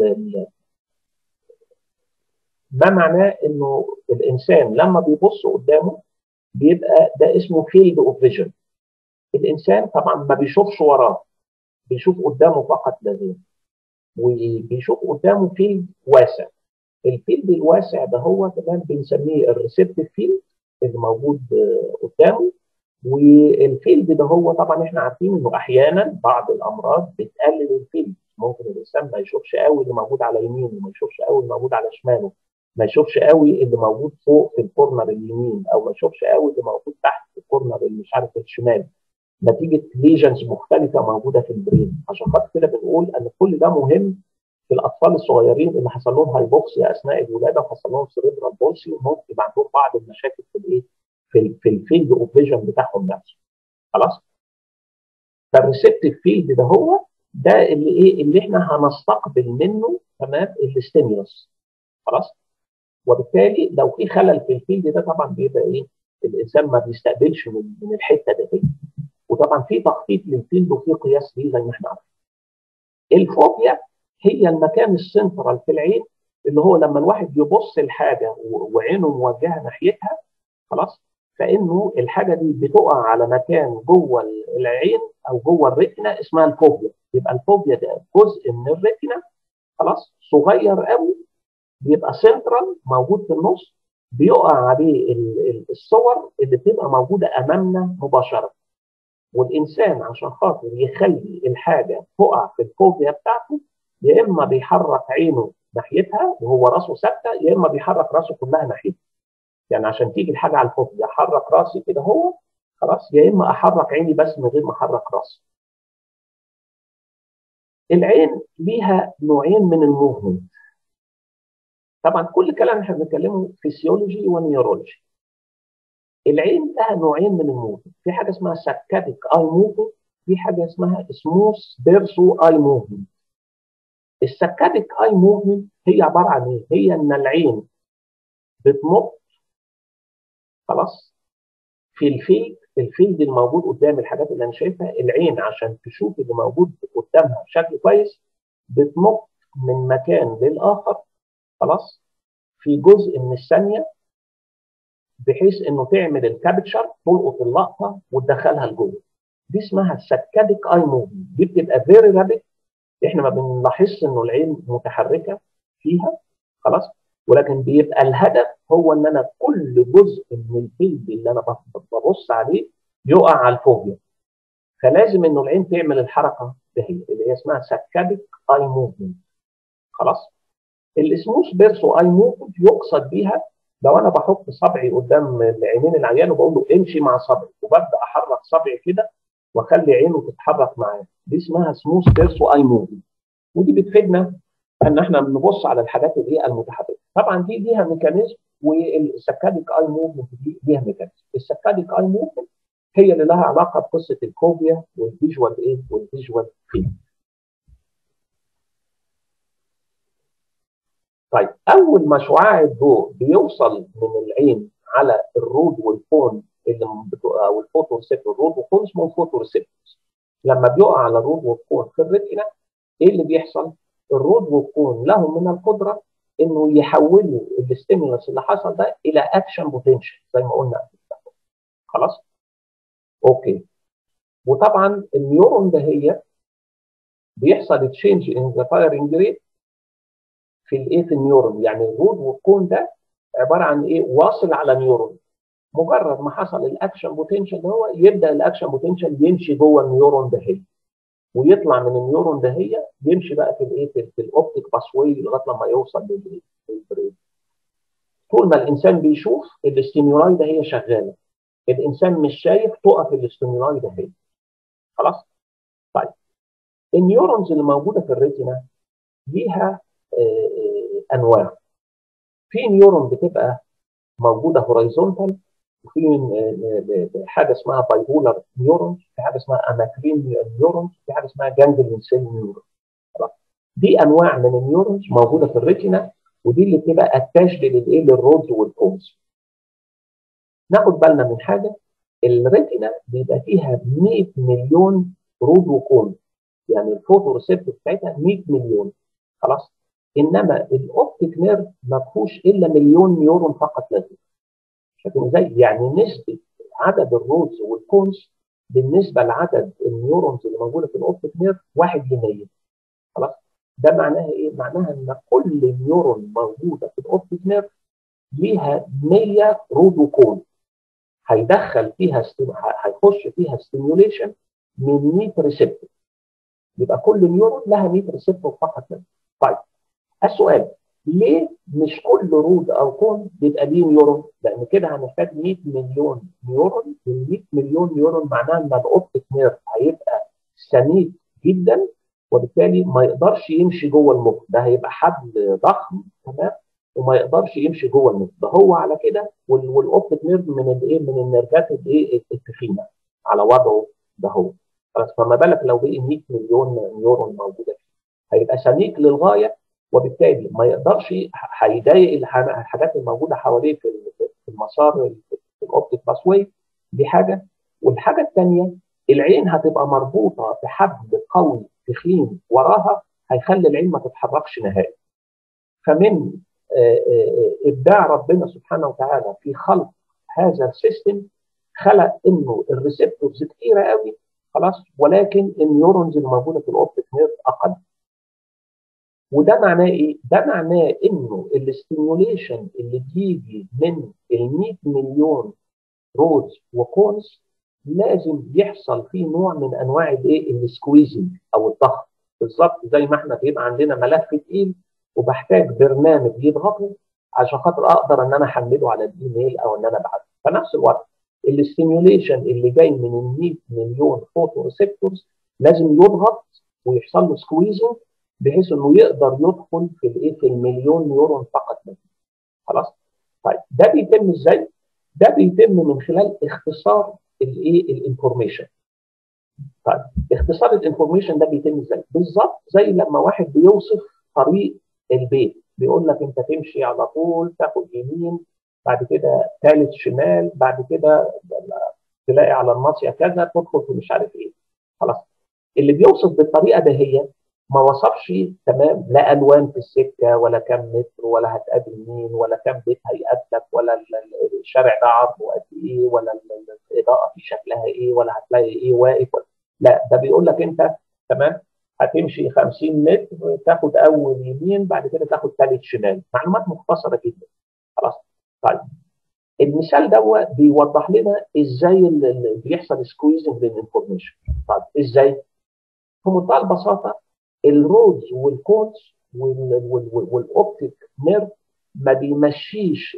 ما معناه انه الانسان لما بيبص قدامه بيبقى ده اسمه فيلد اوف فيجن الانسان طبعا ما بيشوفش وراه بيشوف قدامه فقط لا غير وبيشوف قدامه فيلد واسع الفيلد الواسع ده هو كمان بنسميه الريسبتيف فيلد اللي موجود قدامه والفيلد ده هو طبعا احنا عارفين انه احيانا بعض الامراض بتقلل الفيلد ممكن الانسان ما يشوفش قوي اللي موجود على يمينه ما يشوفش قوي اللي موجود على شماله ما يشوفش قوي اللي موجود فوق في الكورنر اليمين او ما يشوفش قوي اللي موجود تحت في الكورنر اللي مش عارف الشمال نتيجه ليجنز مختلفه موجوده في البرين عشان خاطر كده بنقول ان كل ده مهم في الاطفال الصغيرين اللي حصل لهم هايبوكسيا اثناء الولاده وحصل لهم سيريبرال بولسي وممكن يبقى عندهم بعض المشاكل في الايه في في الفيلد اوف فيجن بتاعهم نفسه خلاص فالريسبتيف فيلد ده هو ده اللي ايه اللي احنا هنستقبل منه تمام الاستيمولس خلاص وبالتالي لو في خلل في الفيلد ده طبعا بيبقى ايه الانسان ما بيستقبلش من, من الحته دي وطبعا في تخطيط للفيلد وفي قياس ليه زي ما احنا عارفين الفوبيا هي المكان السنترال في العين اللي هو لما الواحد يبص لحاجه وعينه موجهه ناحيتها خلاص فانه الحاجه دي بتقع على مكان جوه العين او جوه الريتنا اسمها الفوبيا يبقى الفوبيا ده جزء من الريتنا خلاص صغير قوي بيبقى سنترال موجود في النص بيقع عليه الصور اللي بتبقى موجوده امامنا مباشره والانسان عشان خاطر يخلي الحاجه تقع في الفوبيا بتاعته يا اما بيحرك عينه ناحيتها وهو راسه ثابته يا اما بيحرك راسه كلها ناحيتها يعني عشان تيجي الحاجه على الفوبيا احرك راسي كده هو خلاص يا اما احرك عيني بس من غير ما احرك راسي العين ليها نوعين من الموفمنت طبعا كل كلام احنا بنتكلمه فيسيولوجي ونيورولوجي العين لها نوعين من الموفمنت في حاجه اسمها سكاتيك اي موفمنت في حاجه اسمها سموث بيرسو اي موفمنت السكاتيك اي موفمنت هي عباره عن ايه هي ان العين بتنط خلاص في الفيلد الفيلد الموجود قدام الحاجات اللي انا شايفها العين عشان تشوف اللي موجود قدامها بشكل كويس بتنط من مكان للاخر خلاص في جزء من الثانيه بحيث انه تعمل الكابتشر تلقط اللقطه وتدخلها لجوه دي اسمها السكاديك اي موفمنت دي بتبقى فيري رابيد احنا ما بنلاحظش انه العين متحركه فيها خلاص ولكن بيبقى الهدف هو ان انا كل جزء من الفيلد اللي انا ببص عليه يقع على الفوبيا فلازم انه العين تعمل الحركه دي اللي هي اسمها سكاديك اي موفمنت خلاص السموث بيرسو اي موفمنت يقصد بيها لو انا بحط صبعي قدام العينين العيان وبقول له امشي مع صبعي وببدا احرك صبعي كده واخلي عينه تتحرك معاه دي اسمها سموث بيرسو اي موفمنت ودي بتفيدنا ان احنا بنبص على الحاجات اللي هي المتحركه طبعا دي ليها ميكانيزم والسكاديك اي موفمنت دي ليها ميكانيزم السكاديك اي موفمنت هي اللي لها علاقه بقصه الفوبيا والفيجوال ايه والفيجوال فيلد طيب اول ما شعاع الضوء بيوصل من العين على الرود والكون اللي او الفوتو ريسبتور الرود والكون اسمه فوتو ريسبتورز لما بيقع على الرود والكون في الريتنا ايه اللي بيحصل؟ الرود والكون لهم من القدره انه يحولوا الاستيمولس اللي حصل ده الى اكشن بوتنشال زي ما قلنا قبل خلاص؟ اوكي وطبعا النيورون ده هي بيحصل تشينج ان ذا فايرنج ريت في الايه في النيورون يعني الرود والكون ده عباره عن ايه واصل على نيورون مجرد ما حصل الاكشن بوتنشال ده هو يبدا الاكشن بوتنشال يمشي جوه النيورون ده هي ويطلع من النيورون ده هي يمشي بقى في الايه في, في الاوبتيك باسوي لغايه لما يوصل للبرين طول ما الانسان بيشوف الاستيمولاي ده هي شغاله الانسان مش شايف تقف الاستيمولاي ده هي خلاص طيب النيورونز اللي موجوده في الريتنا ليها انواع في نيورون بتبقى موجوده هورايزونتال وفي حاجه اسمها بايبولار نيورون في حاجه اسمها اماكرين نيورون في حاجه اسمها جانجلين سيل نيورون خلاص دي انواع من النيورونز موجوده في الريتنا ودي اللي بتبقى اتاشد للايه للرودز والكونز ناخد بالنا من حاجه الريتنا بيبقى فيها 100 مليون رود وكون يعني الفوتو ريسبتور بتاعتها 100 مليون خلاص انما الاوبتيك نيرف ما فيهوش الا مليون نيورون فقط لا شايفين ازاي؟ يعني نسبه عدد الرودز والكونز بالنسبه لعدد النيورونز اللي موجوده في الاوبتيك نيرف 1 ل 100 خلاص؟ ده معناها ايه؟ معناها ان كل نيورون موجوده في الاوبتيك نيرف ليها 100 رود وكون هيدخل فيها ستيم... هيخش فيها ستيميوليشن من 100 ريسبتور يبقى كل نيورون لها 100 ريسبتور فقط طيب السؤال ليه مش كل رود او كون بيبقى ليه نيورون؟ لان كده هنحتاج 100 مليون نيورون وال 100 مليون نيورون معناها ان الاوبتيك نيرف هيبقى سميك جدا وبالتالي ما يقدرش يمشي جوه المخ ده هيبقى حبل ضخم تمام وما يقدرش يمشي جوه المخ ده هو على كده والاوبتيك نيرف من الايه من النيرفات الايه التخينه على وضعه ده هو خلاص فما بالك لو بقي 100 مليون نيورون موجوده فيه هيبقى سميك للغايه وبالتالي ما يقدرش هيضايق الحاجات الموجوده حواليه في المسار في الاوبتيك باسوي دي حاجه والحاجه الثانيه العين هتبقى مربوطه بحبل قوي تخين وراها هيخلي العين ما تتحركش نهائي فمن ابداع ربنا سبحانه وتعالى في خلق هذا السيستم خلق انه الريسبتورز كتيره قوي خلاص ولكن النيورونز اللي موجوده في الاوبتيك نيرف اقل وده معناه ايه؟ ده معناه انه الاستيميوليشن اللي بيجي من ال 100 مليون رودز وكونز لازم يحصل فيه نوع من انواع الايه؟ السكويزنج او الضغط بالظبط زي ما احنا بيبقى عندنا ملف تقيل وبحتاج برنامج يضغطه عشان خاطر اقدر ان انا احمله على الايميل او ان انا ابعته فنفس الوقت الاستيميوليشن اللي جاي من ال 100 مليون فوتو ريسبتورز لازم يضغط ويحصل له سكويزنج بحيث انه يقدر يدخل في الايه في المليون نيورون فقط منه خلاص طيب ده بيتم ازاي ده بيتم من خلال اختصار الايه الانفورميشن طيب اختصار الانفورميشن ده بيتم ازاي بالظبط زي لما واحد بيوصف طريق البيت بيقول لك انت تمشي على طول تاخد يمين بعد كده ثالث شمال بعد كده تلاقي على الناصيه كذا تدخل في مش عارف ايه خلاص اللي بيوصف بالطريقه ده هي ما وصفش تمام لا الوان في السكه ولا كم متر ولا هتقابل مين ولا كم بيت هيقابلك ولا الشارع ده عرضه قد ايه ولا الاضاءه في شكلها ايه ولا هتلاقي ايه واقف لا ده بيقول لك انت تمام هتمشي 50 متر تاخد اول يمين بعد كده تاخد ثالث شمال معلومات مختصره جدا خلاص طيب المثال ده بيوضح لنا ازاي اللي بيحصل سكويزنج للانفورميشن طيب ازاي؟ في منتهى البساطه الرودز والكونز والاوبتيك نيرف ما بيمشيش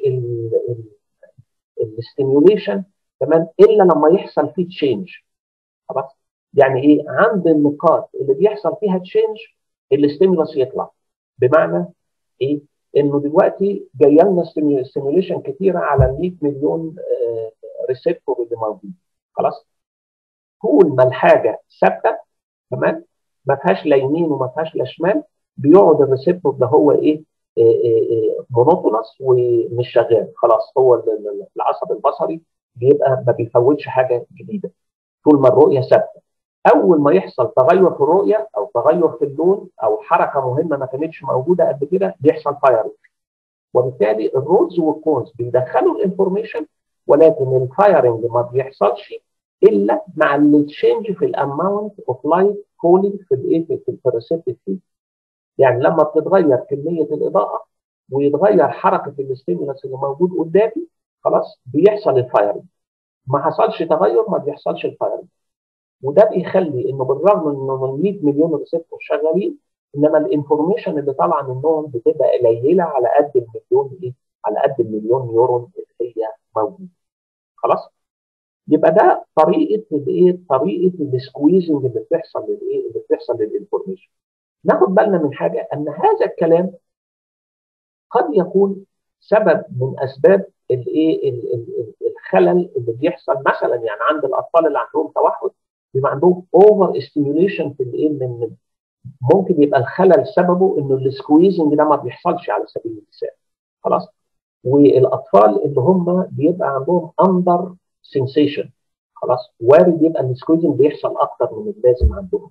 الاستيميوليشن تمام الا لما يحصل فيه تشينج خلاص يعني ايه عند النقاط اللي بيحصل فيها تشينج الاستيمولس يطلع بمعنى ايه انه دلوقتي جايه لنا ستيميوليشن كتيره على ال 100 مليون ريسبتور اللي موجود خلاص طول ما الحاجه ثابته تمام ما فيهاش لا يمين وما فيهاش لا شمال بيقعد الريسبتور ده هو ايه مونوتونس ومش شغال خلاص هو العصب البصري بيبقى ما بيفوتش حاجه جديده طول ما الرؤيه ثابته اول ما يحصل تغير في الرؤيه او تغير في اللون او حركه مهمه ما كانتش موجوده قبل كده بيحصل فايرنج وبالتالي الرودز والكونز بيدخلوا الانفورميشن ولكن الفايرنج ما بيحصلش الا مع التشينج في الاماونت اوف لايت فولينج في الايه في الريسبتيف فيد يعني لما بتتغير كميه الاضاءه ويتغير حركه الاستيمولس اللي موجود قدامي خلاص بيحصل الفايرنج ما حصلش تغير ما بيحصلش الفايرنج وده بيخلي انه بالرغم انه 100 مليون ريسبتور شغالين انما الانفورميشن اللي طالعه منهم بتبقى قليله على قد المليون ايه؟ على قد المليون نيورون اللي هي موجوده. خلاص؟ يبقى ده طريقه الايه؟ طريقه السكويزنج اللي بتحصل للايه؟ اللي بتحصل للانفورميشن. ناخد بالنا من حاجه ان هذا الكلام قد يكون سبب من اسباب الايه؟ الخلل اللي بيحصل مثلا يعني عند الاطفال اللي عندهم توحد بيبقى عندهم اوفر ستيميوليشن في الايه من ممكن يبقى الخلل سببه انه السكويزنج ده ما بيحصلش على سبيل المثال خلاص والاطفال اللي هم بيبقى عندهم اندر سنسيشن خلاص وارد يبقى السكويزنج بيحصل اكتر من اللازم عندهم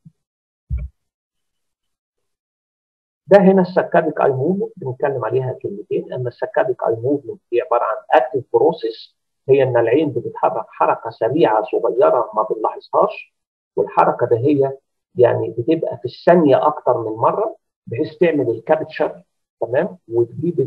ده هنا السكاديك اي موفمنت بنتكلم عليها كلمتين ان السكاديك اي موفمنت هي عباره عن اكتف بروسيس هي ان العين بتتحرك حركه سريعه صغيره ما بنلاحظهاش والحركه ده هي يعني بتبقى في الثانيه اكتر من مره بحيث تعمل الكابتشر تمام وتجيب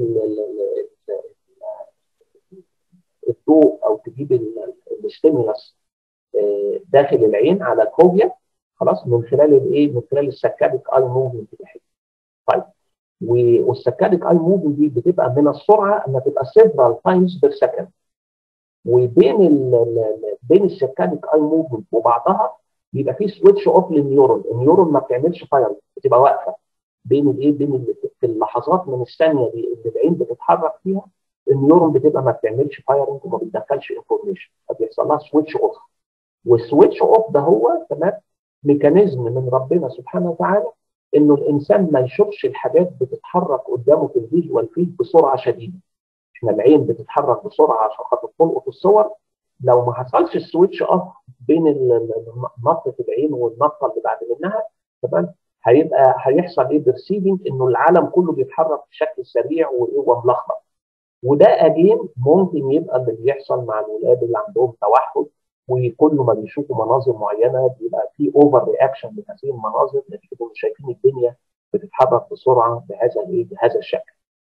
الضوء او تجيب الستيمولس داخل العين على الكوبيا خلاص من خلال الايه؟ من خلال السكاديك اي موفمنت بتاعتها. طيب والسكاديك اي موفمنت دي بتبقى من السرعه انها تبقى سيفرال تايمز بير سكند وبين ال بين السكاديك اي موفمنت وبعضها بيبقى في سويتش اوف للنيورون، النيورون ما بتعملش فاير بتبقى واقفه بين الايه بين في اللحظات من الثانيه دي اللي العين بتتحرك فيها النيورون بتبقى ما بتعملش فايرنج وما بتدخلش انفورميشن فبيحصل لها سويتش اوف والسويتش اوف ده هو تمام ميكانيزم من ربنا سبحانه وتعالى انه الانسان ما يشوفش الحاجات بتتحرك قدامه في الفيجوال فيد بسرعه شديده احنا العين بتتحرك بسرعه عشان خاطر تلقط الصور لو ما حصلش السويتش اوف بين نطه العين والنطه اللي بعد منها تمام هيبقى هيحصل ايه برسيفنج انه العالم كله بيتحرك بشكل سريع وملخبط وده اجين ممكن يبقى اللي بيحصل مع الولاد اللي عندهم توحد وكل ما بيشوفوا مناظر معينه بيبقى في اوفر رياكشن لهذه المناظر نتيجه انهم شايفين الدنيا بتتحرك بسرعه بهذا الايه بهذا الشكل.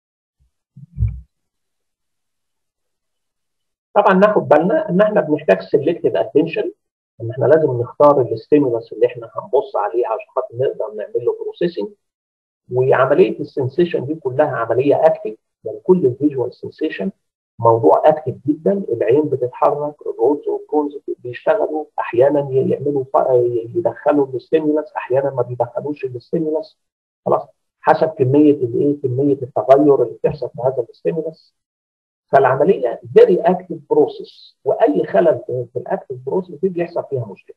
طبعا ناخد بالنا ان احنا بنحتاج سيلكتيف اتنشن ان احنا لازم نختار الستيمولس اللي احنا هنبص عليه عشان خاطر نقدر نعمل له بروسيسنج وعمليه السنسيشن دي كلها عمليه اكتف يعني كل الفيجوال سنسيشن موضوع اكتف جدا العين بتتحرك الرودز والكونز بيشتغلوا احيانا يعملوا يدخلوا الستيمولس احيانا ما بيدخلوش الستيمولس خلاص حسب كميه الايه كميه التغير اللي بتحصل في هذا الستيمولس فالعمليه فيري اكتف بروسيس واي خلل في الاكتف بروسيس دي بيحصل فيها مشكله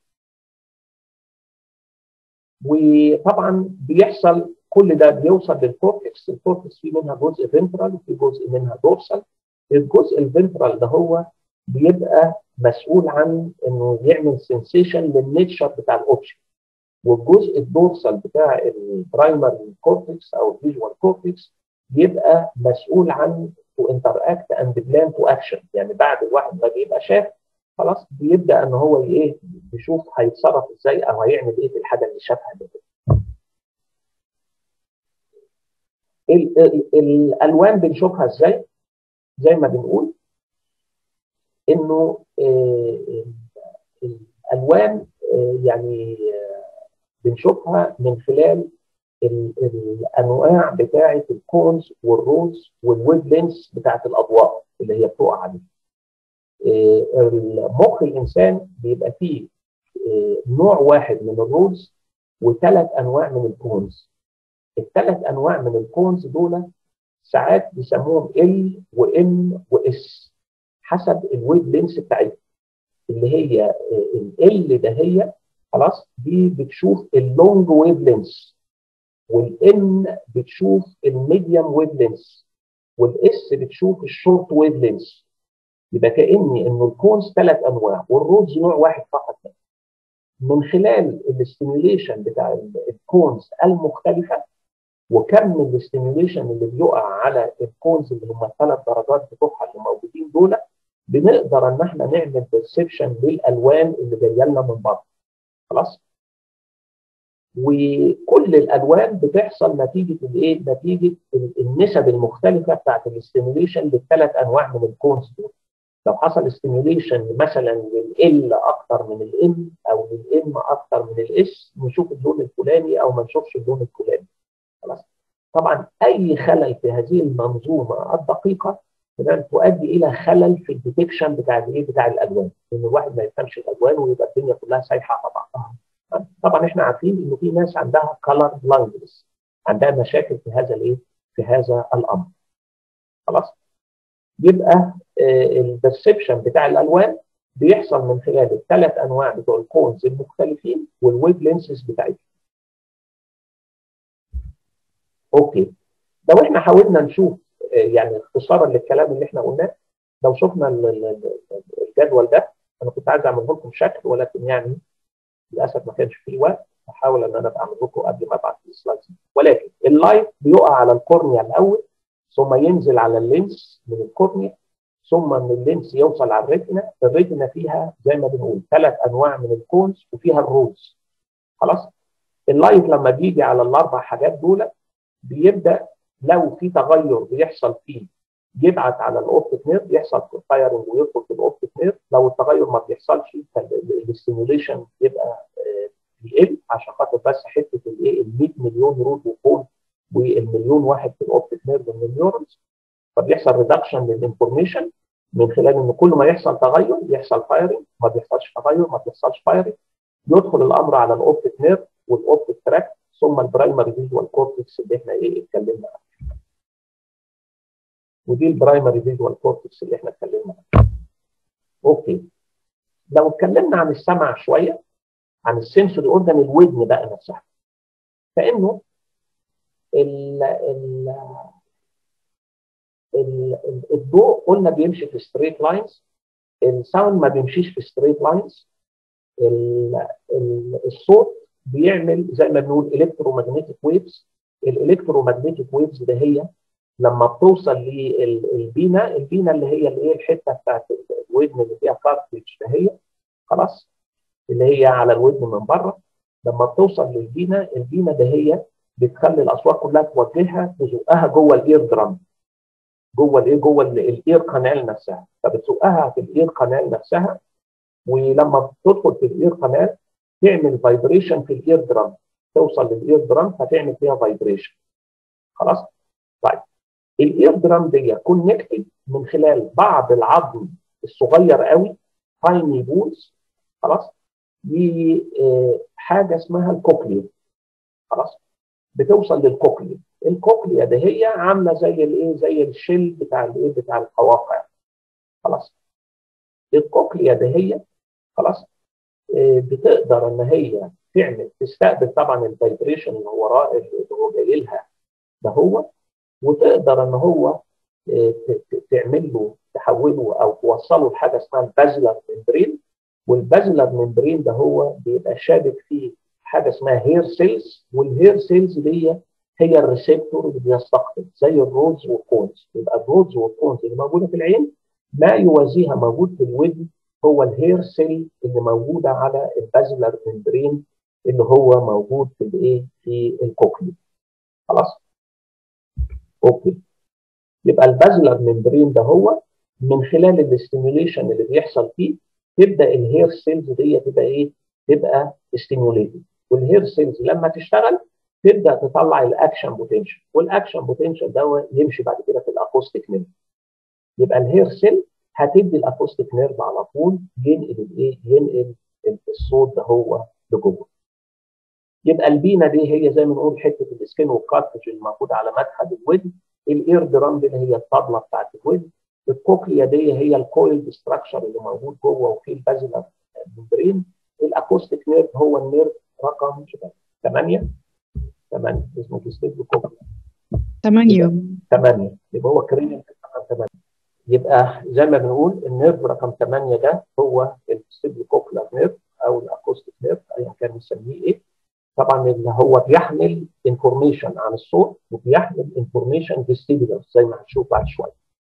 وطبعا بيحصل كل ده بيوصل للكورتكس الكورتكس في منها جزء فنترال وفي جزء منها دورسال الجزء الفنترال ده هو بيبقى مسؤول عن انه يعمل سنسيشن للنيتشر بتاع الاوبجكت والجزء الدورسال بتاع البرايمري كورتكس او الفيجوال كورتكس بيبقى مسؤول عن تو انتراكت اند بلان تو اكشن يعني بعد الواحد ما بيبقى شاف خلاص بيبدا ان هو ايه يشوف هيتصرف ازاي او هيعمل ايه في الحاجه اللي شافها دي ال ال الالوان بنشوفها ازاي زي ما بنقول انه آه الالوان آه يعني آه بنشوفها من خلال الانواع بتاعه الكونز والروز والويب لينس بتاعه الاضواء اللي هي بتقع عليه مخ الانسان بيبقى فيه نوع واحد من الروز وثلاث انواع من الكونز الثلاث انواع من الكونز دول ساعات بيسموهم ال وام واس حسب الويب لينس بتاعتهم اللي هي ال ده هي خلاص دي بتشوف اللونج ويب لينس والان بتشوف الميديوم ويب لينس والاس بتشوف الشورت ويب لينس يبقى كاني انه الكونز ثلاث انواع والروز نوع واحد فقط من خلال الاستيميوليشن بتاع الكونز المختلفه وكم الاستيميوليشن اللي بيقع على الكونز اللي هم الثلاث درجات بتوعها اللي موجودين دول بنقدر ان احنا نعمل بيرسبشن للالوان اللي جايه لنا من بره خلاص وكل الالوان بتحصل نتيجه الايه؟ نتيجه النسب المختلفه بتاعت الاستيميوليشن للثلاث انواع من الكونز دول. لو حصل استيميوليشن مثلا لل اكتر من الام او للام اكتر من الاس نشوف اللون الفلاني او ما نشوفش اللون الفلاني. خلاص؟ طبعا اي خلل في هذه المنظومه الدقيقه تمام تؤدي الى خلل في الديتكشن بتاع الايه؟ بتاع الالوان، ان الواحد ما يفهمش الالوان ويبقى الدنيا كلها سايحه على بعضها. طبعا احنا عارفين ان في ناس عندها كلر بلايندنس عندها مشاكل في هذا الايه في هذا الامر خلاص يبقى البرسبشن بتاع الالوان بيحصل من خلال الثلاث انواع بتوع الكونز المختلفين والويب لينسز بتاعتهم اوكي لو احنا حاولنا نشوف يعني اختصارا للكلام اللي احنا قلناه لو شفنا الجدول ده انا كنت عايز اعمله لكم شكل ولكن يعني للاسف ما كانش فيه وقت هحاول ان انا اعمل لكم قبل ما ابعت السلايدز ولكن اللايت بيقع على الكورنيا الاول ثم ينزل على اللينس من الكورنيا ثم من اللينس يوصل على الريتنا الريتنا فيها زي ما بنقول ثلاث انواع من الكونز وفيها الروز خلاص اللايت لما بيجي على الاربع حاجات دول بيبدا لو في تغير بيحصل فيه يبعت على الاوبتيك نيرف يحصل فايرنج ويدخل في الاوبتيك نيرف لو التغير ما بيحصلش فالستيميوليشن يبقى بيقل عشان خاطر بس حته الايه ال 100 مليون روت وفول والمليون واحد في الاوبتيك نيرف من النيورونز فبيحصل ريدكشن للانفورميشن من خلال ان كل ما يحصل تغير يحصل فايرنج ما بيحصلش تغير ما بيحصلش فايرنج يدخل الامر على الاوبتيك نيرف والاوبتيك تراك ثم البرايمري فيجوال كورتكس اللي احنا ايه اتكلمنا عنها. ودي البرايمري فيجوال كورتكس اللي احنا اتكلمنا عنها. اوكي. لو اتكلمنا عن السمع شويه عن السنسوري اورجان الودن بقى نفسها. فانه ال ال ال الضوء قلنا بيمشي في ستريت لاينز الساوند ما بيمشيش في ستريت لاينز الصوت بيعمل زي ما بنقول الكترومagnetic ويفز الالكترومagnetic ويفز ده هي لما بتوصل للبينا البينا اللي هي الايه الحته بتاعت الودن اللي فيها كارتريج ده هي خلاص اللي هي على الودن من بره لما بتوصل للبينا البينا ده هي بتخلي الاصوات كلها توجهها تزقها جوه الاير درام جوه الايه جوه الاير قنال نفسها فبتزقها في الاير قنال نفسها ولما تدخل في الاير قنال تعمل فايبريشن في الاير درام توصل للاير درام فتعمل فيها فايبريشن خلاص طيب الاير درام دي كونكتد من خلال بعض العظم الصغير قوي تايني بولز خلاص بحاجه اسمها الكوكليا خلاص بتوصل للكوكليا الكوكليا ده هي عامله زي الايه زي الشيل بتاع الايه بتاع القواقع خلاص الكوكليا ده هي خلاص بتقدر ان هي تعمل تستقبل طبعا الفايبريشن اللي هو اللي هو جاي لها ده هو وتقدر ان هو تعمل له تحوله او توصله لحاجه اسمها البازلر ممبرين والبازلر ممبرين ده هو بيبقى شابك فيه حاجه اسمها هير سيلز والهير سيلز دي هي الريسبتور اللي بيستقبل زي الرودز والكونز يبقى الرودز والكونز اللي موجوده في العين ما يوازيها موجود في الودن هو الهير سيل اللي موجوده على البازلر ممبرين اللي هو موجود في الايه في الكوكلي خلاص اوكي يبقى البازلر ممبرين ده هو من خلال الاستيميوليشن اللي بيحصل فيه تبدا الهير سيلز دي تبقى ايه تبقى ستيميوليتد والهير سيلز لما تشتغل تبدا تطلع الاكشن بوتنشال والاكشن بوتنشال ده يمشي بعد كده في الاكوستيك نيرف يبقى الهير سيل هتدي الاكوستيك نيرف على طول ينقل الايه ينقل الصوت ده هو لجوه يبقى البينا دي هي زي ما نقول حته السكين والكارتج الموجوده على مدخل الودن الاير درام دي اللي هي الطبله بتاعت الودن الكوكليا دي هي الكويل ستراكشر اللي موجود جوه وفيه البازلر ممبرين الاكوستيك نيرف هو النيرف رقم 8 8 اسمه كيستيبل كوكليا 8 8 يبقى هو كرينيال رقم 8 يبقى زي ما بنقول النيرف رقم 8 ده هو الكيستيبل كوكليا نيرف او الاكوستيك نيرف ايا كان نسميه ايه طبعا اللي هو بيحمل انفورميشن عن الصوت وبيحمل انفورميشن فيستيبولر زي ما هنشوف بعد شويه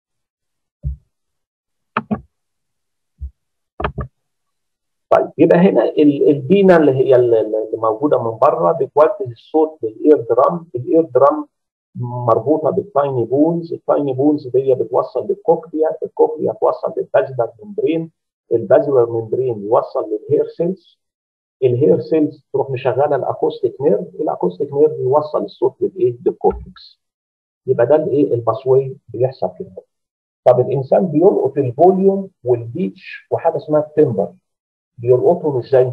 طيب يبقى هنا البينا اللي هي اللي موجوده من بره بتوجه الصوت للاير درام الاير درام مربوطه بالتايني بولز التايني بولز دي بتوصل للكوكليا الكوكليا توصل للبازلر ممبرين البازلر ممبرين يوصل للهير سيلز الهير سيلز تروح مشغله الاكوستيك نيرف الاكوستيك نيرف يوصل الصوت للايه للكورتكس يبقى ده الايه الباسوي بيحصل كده طب الانسان بيلقط الفوليوم والبيتش وحاجه اسمها التمبر بيلقطهم ازاي؟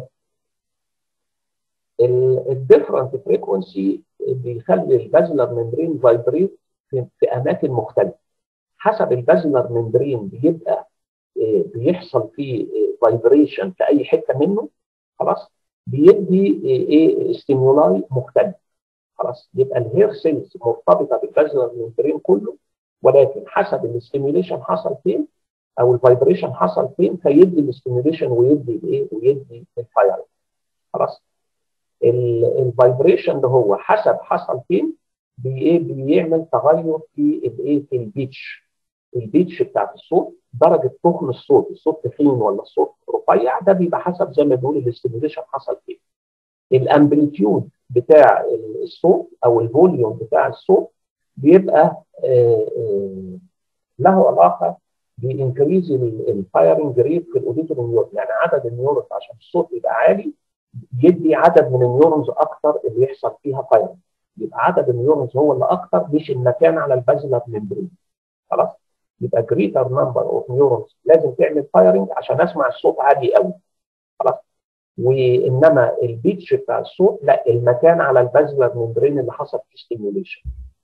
الديفرنت فريكونسي بيخلي البازلر ممبرين فايبريت في, في اماكن مختلفه حسب البازلر ممبرين بيبقى بيحصل فيه فايبريشن في اي حته منه خلاص بيدي ايه ستيمولاي مختلف خلاص يبقى الهير سيلز مرتبطه بالبازلر ممبرين كله ولكن حسب الاستيميوليشن حصل فين او الفايبريشن حصل فين فيدي الاستيميوليشن ويدي الايه ويدي الفاير خلاص الفايبريشن ده هو حسب حصل فين بايه بيعمل تغير في الايه في البيتش البيتش بتاعت الصوت درجه تخن الصوت الصوت تخين ولا الصوت رفيع ده بيبقى حسب زي ما بنقول الاستيميوليشن حصل فين الامبليتيود بتاع الصوت او الفوليوم بتاع الصوت بيبقى آآ آآ له علاقه بانكريز الفايرنج ريت في الاوديتور نيورون يعني عدد النيورونز عشان الصوت يبقى عالي يدي عدد من النيورونز اكتر اللي يحصل فيها فايرنج يبقى عدد النيورونز هو اللي اكتر مش المكان على البازلر ممبرين خلاص يبقى جريتر نمبر اوف نيورونز لازم تعمل فايرنج عشان اسمع الصوت عالي قوي خلاص وانما البيتش بتاع الصوت لا المكان على البازلر ممبرين اللي حصل فيه ستيميوليشن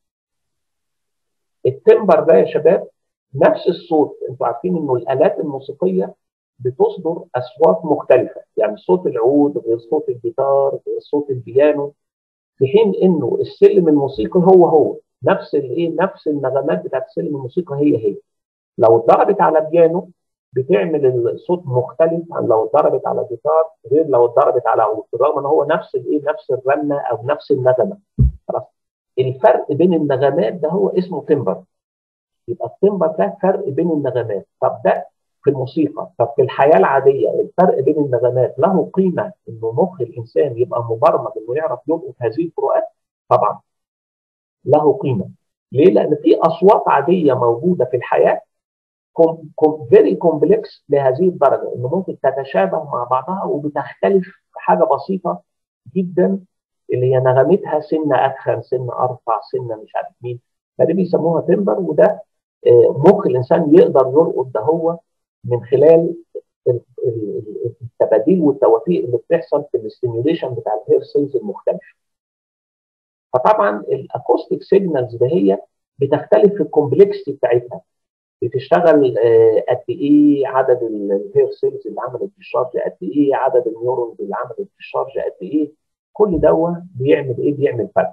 التمبر ده يا شباب نفس الصوت انتوا عارفين انه الالات الموسيقيه بتصدر اصوات مختلفه يعني صوت العود غير صوت الجيتار غير صوت البيانو في حين انه السلم الموسيقي هو هو نفس الايه نفس النغمات بتاعت السلم الموسيقي هي هي لو اتضربت على بيانو بتعمل الصوت مختلف عن لو اتضربت على جيتار غير لو اتضربت على عود بالرغم ان هو نفس الايه نفس الرنه او نفس النغمه خلاص الفرق بين النغمات ده هو اسمه تمبر يبقى التمبر ده فرق بين النغمات طب ده في الموسيقى طب في الحياه العاديه الفرق بين النغمات له قيمه انه مخ الانسان يبقى مبرمج انه يعرف يلقط هذه الفروقات طبعا له قيمه ليه؟ لان في اصوات عاديه موجوده في الحياه فيري كومبلكس لهذه الدرجه انه ممكن تتشابه مع بعضها وبتختلف في حاجه بسيطه جدا اللي هي نغمتها سنه ادخن سنه ارفع سنه مش عارف مين فدي بيسموها تمبر وده مخ الانسان يقدر يلقط ده هو من خلال التباديل والتوافيق اللي بتحصل في الاستيميوليشن بتاع الهير سيلز المختلفه. فطبعا الاكوستيك سيجنالز ده هي بتختلف في الكومبلكسيتي بتاعتها بتشتغل قد ايه عدد الهير سيلز اللي عملت الشارج قد ايه عدد النيورونز اللي عملت الشارج قد ايه كل دوت بيعمل ايه بيعمل فرق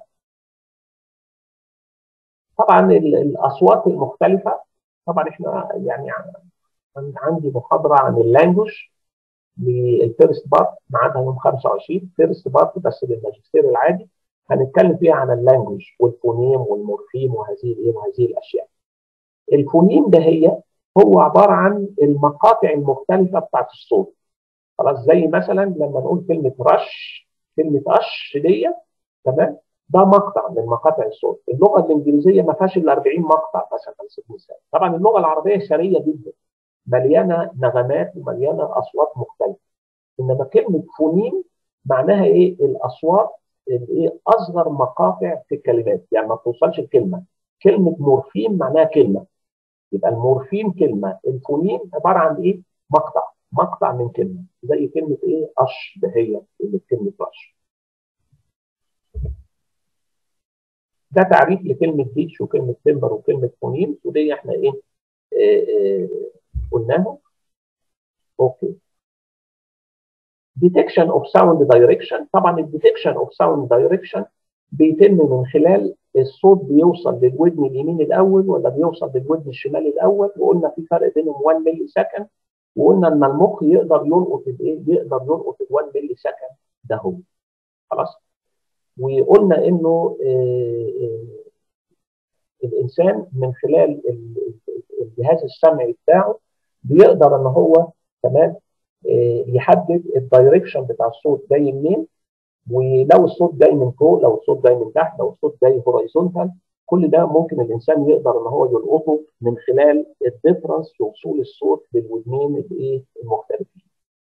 طبعا الاصوات المختلفه طبعا احنا يعني عندي محاضره عن اللانجوج للفيرست بارت ميعادها يوم 25 فيرست بارت بس للماجستير العادي هنتكلم فيها عن اللانجوج والفونيم والمورفيم وهذه الايه وهذه الاشياء. الفونيم ده هي هو عباره عن المقاطع المختلفه بتاعت الصوت. خلاص زي مثلا لما نقول كلمه رش كلمه قش دي تمام ده مقطع من مقاطع الصوت اللغه الانجليزيه ما فيهاش الا 40 مقطع مثلا على سبيل المثال طبعا اللغه العربيه سريه جدا مليانه نغمات ومليانه اصوات مختلفه انما كلمه فونيم معناها ايه الاصوات الايه اصغر مقاطع في الكلمات يعني ما بتوصلش الكلمه كلمه مورفيم معناها كلمه يبقى المورفيم كلمه الفونيم عباره عن ايه مقطع مقطع من كلمه زي كلمه ايه قش ده هي كلمه قش ده تعريف لكلمه بيتش وكلمه تمبر وكلمه فونيم ودي احنا ايه آه آه قلناها اوكي ديتكشن اوف ساوند دايركشن طبعا الديتكشن اوف ساوند دايركشن بيتم من خلال الصوت بيوصل للودن اليمين الاول ولا بيوصل للودن الشمال الاول وقلنا في فرق بينهم 1 ملي سكند وقلنا ان المخ يقدر يلقط الايه يقدر يلقط ال 1 ملي سكند ده هو خلاص وقلنا انه الانسان من خلال الجهاز السمعي بتاعه بيقدر ان هو تمام يحدد الدايركشن بتاع الصوت جاي منين ولو الصوت جاي من فوق لو الصوت جاي من تحت لو الصوت جاي هورايزونتال كل ده ممكن الانسان يقدر ان هو يلقطه من خلال الديفرنس في وصول الصوت للودنين الايه المختلفين.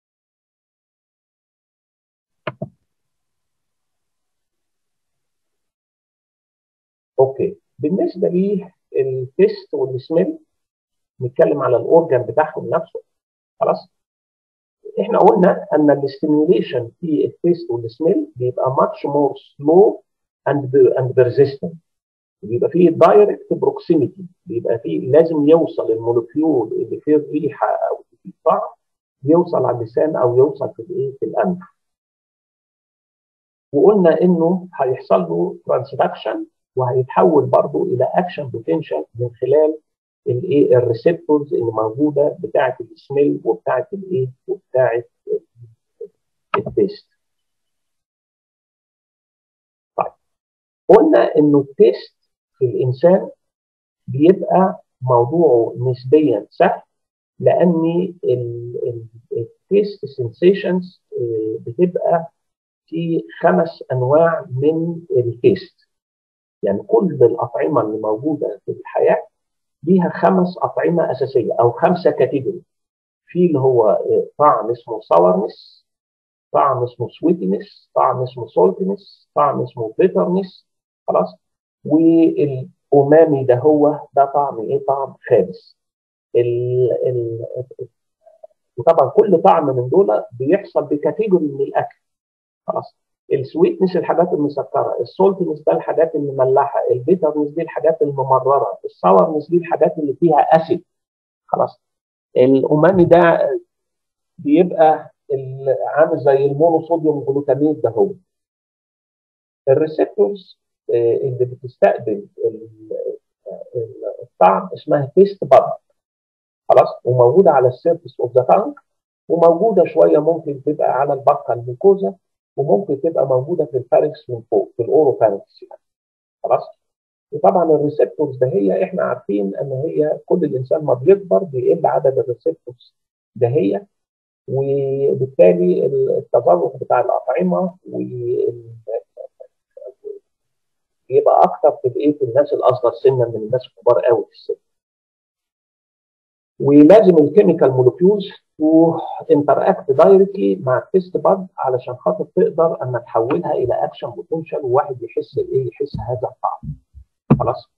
اوكي بالنسبه للتيست والسميل نتكلم على الاورجن بتاعهم نفسه خلاص احنا قلنا ان الاستيميوليشن في التيست والسميل بيبقى ماتش مور سلو اند اند بيرزيستنت بيبقى فيه دايركت بروكسيميتي بيبقى فيه لازم يوصل المولكيول اللي فيه الريحه او فيه الطعم يوصل على اللسان او يوصل في الايه في الانف وقلنا انه هيحصل له ترانسدكشن وهيتحول برضه الى اكشن بوتنشال من خلال الايه الريسبتورز اللي موجوده بتاعه السميل وبتاعه الايه وبتاعه التيست. طيب قلنا انه التيست في الانسان بيبقى موضوعه نسبيا سهل لان التيست سنسيشنز بتبقى في خمس انواع من التيست يعني كل الاطعمه اللي موجوده في الحياه ليها خمس اطعمه اساسيه او خمسه كاتيجوري في اللي هو طعم اسمه ساورنس طعم اسمه سويتنس طعم اسمه سولتنس طعم اسمه بيترنس خلاص والامامي ده هو ده طعم ايه طعم خامس ال ال وطبعا كل طعم من دول بيحصل بكاتيجوري من الاكل خلاص السويتنس الحاجات المسكره السولتنس ده الحاجات المملحه البيترنس دي الحاجات الممرره الساورنس دي الحاجات اللي فيها اسيد خلاص الامامي ده بيبقى عامل زي المونوصوديوم جلوتاميت ده هو الريسبتورز اللي بتستقبل الطعم اسمها تيست باد خلاص وموجوده على السيرفيس اوف ذا تانك وموجوده شويه ممكن تبقى على البقه الميكوزا وممكن تبقى موجوده في الفاركس من فوق في الاوروفاركس يعني خلاص وطبعا الريسبتورز ده هي احنا عارفين ان هي كل الانسان ما بيكبر بيقل عدد الريسبتورز ده هي وبالتالي التذرق بتاع الاطعمه بيبقى اكتر في الايه في الناس الاصغر سنا من الناس الكبار قوي في السن ولازم الكيميكال مولكيولز تو انتراكت دايركتلي مع التيست باد علشان خاطر تقدر ان تحولها الى اكشن بوتنشال وواحد يحس ايه يحس هذا الطعم خلاص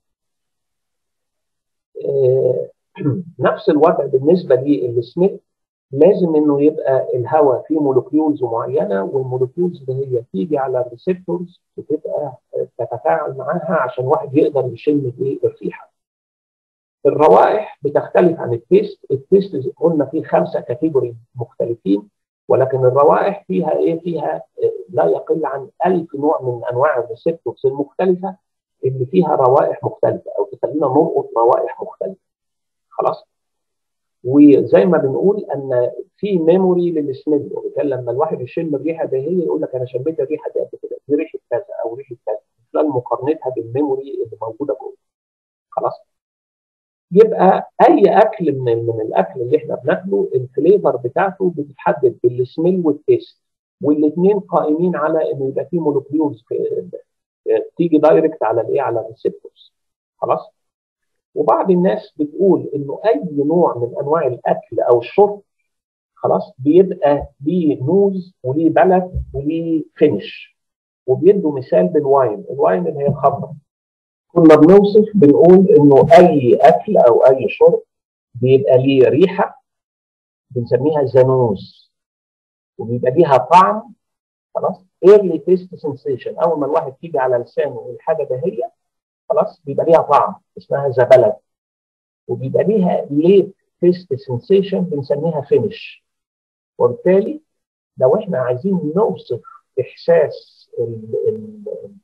آه نفس الوضع بالنسبه للسميث لازم انه يبقى الهواء فيه مولكيولز معينه والمولكيولز اللي هي تيجي على الريسبتورز وتبقى تتفاعل معاها عشان واحد يقدر يشم ايه الريحه. الروائح بتختلف عن التيست، التيست قلنا فيه خمسه كاتيجوري مختلفين ولكن الروائح فيها ايه؟ فيها لا يقل عن 1000 نوع من انواع الريسبتورز المختلفه اللي فيها روائح مختلفه او تخلينا نلقط روائح مختلفه. خلاص؟ وزي ما بنقول ان في ميموري للسميل وبالتالي لما الواحد يشم الريحه ده هي يقول لك انا شميت الريحه دي قبل كده دي ريحه كذا او ريحه كذا خلال مقارنتها بالميموري اللي موجوده جوه خلاص يبقى اي اكل من من الاكل اللي احنا بناكله الفليفر بتاعته بتتحدد بالسميل والتيست والاثنين قائمين على انه يبقى في مولكيولز تيجي دايركت على الايه على الريسبتورز خلاص وبعض الناس بتقول انه اي نوع من انواع الاكل او الشرب خلاص بيبقى ليه نوز وليه بلد وليه فينش وبيدوا مثال بالواين الواين اللي هي الخمره كنا بنوصف بنقول انه اي اكل او اي شرب بيبقى ليه ريحه بنسميها زانوز وبيبقى ليها طعم خلاص ايرلي تيست سنسيشن اول ما الواحد تيجي على لسانه الحاجه ده هي خلاص بيبقى ليها طعم اسمها زبلة وبيبقى ليها ليت تيست سنسيشن بنسميها فينش وبالتالي لو احنا عايزين نوصف احساس ال ال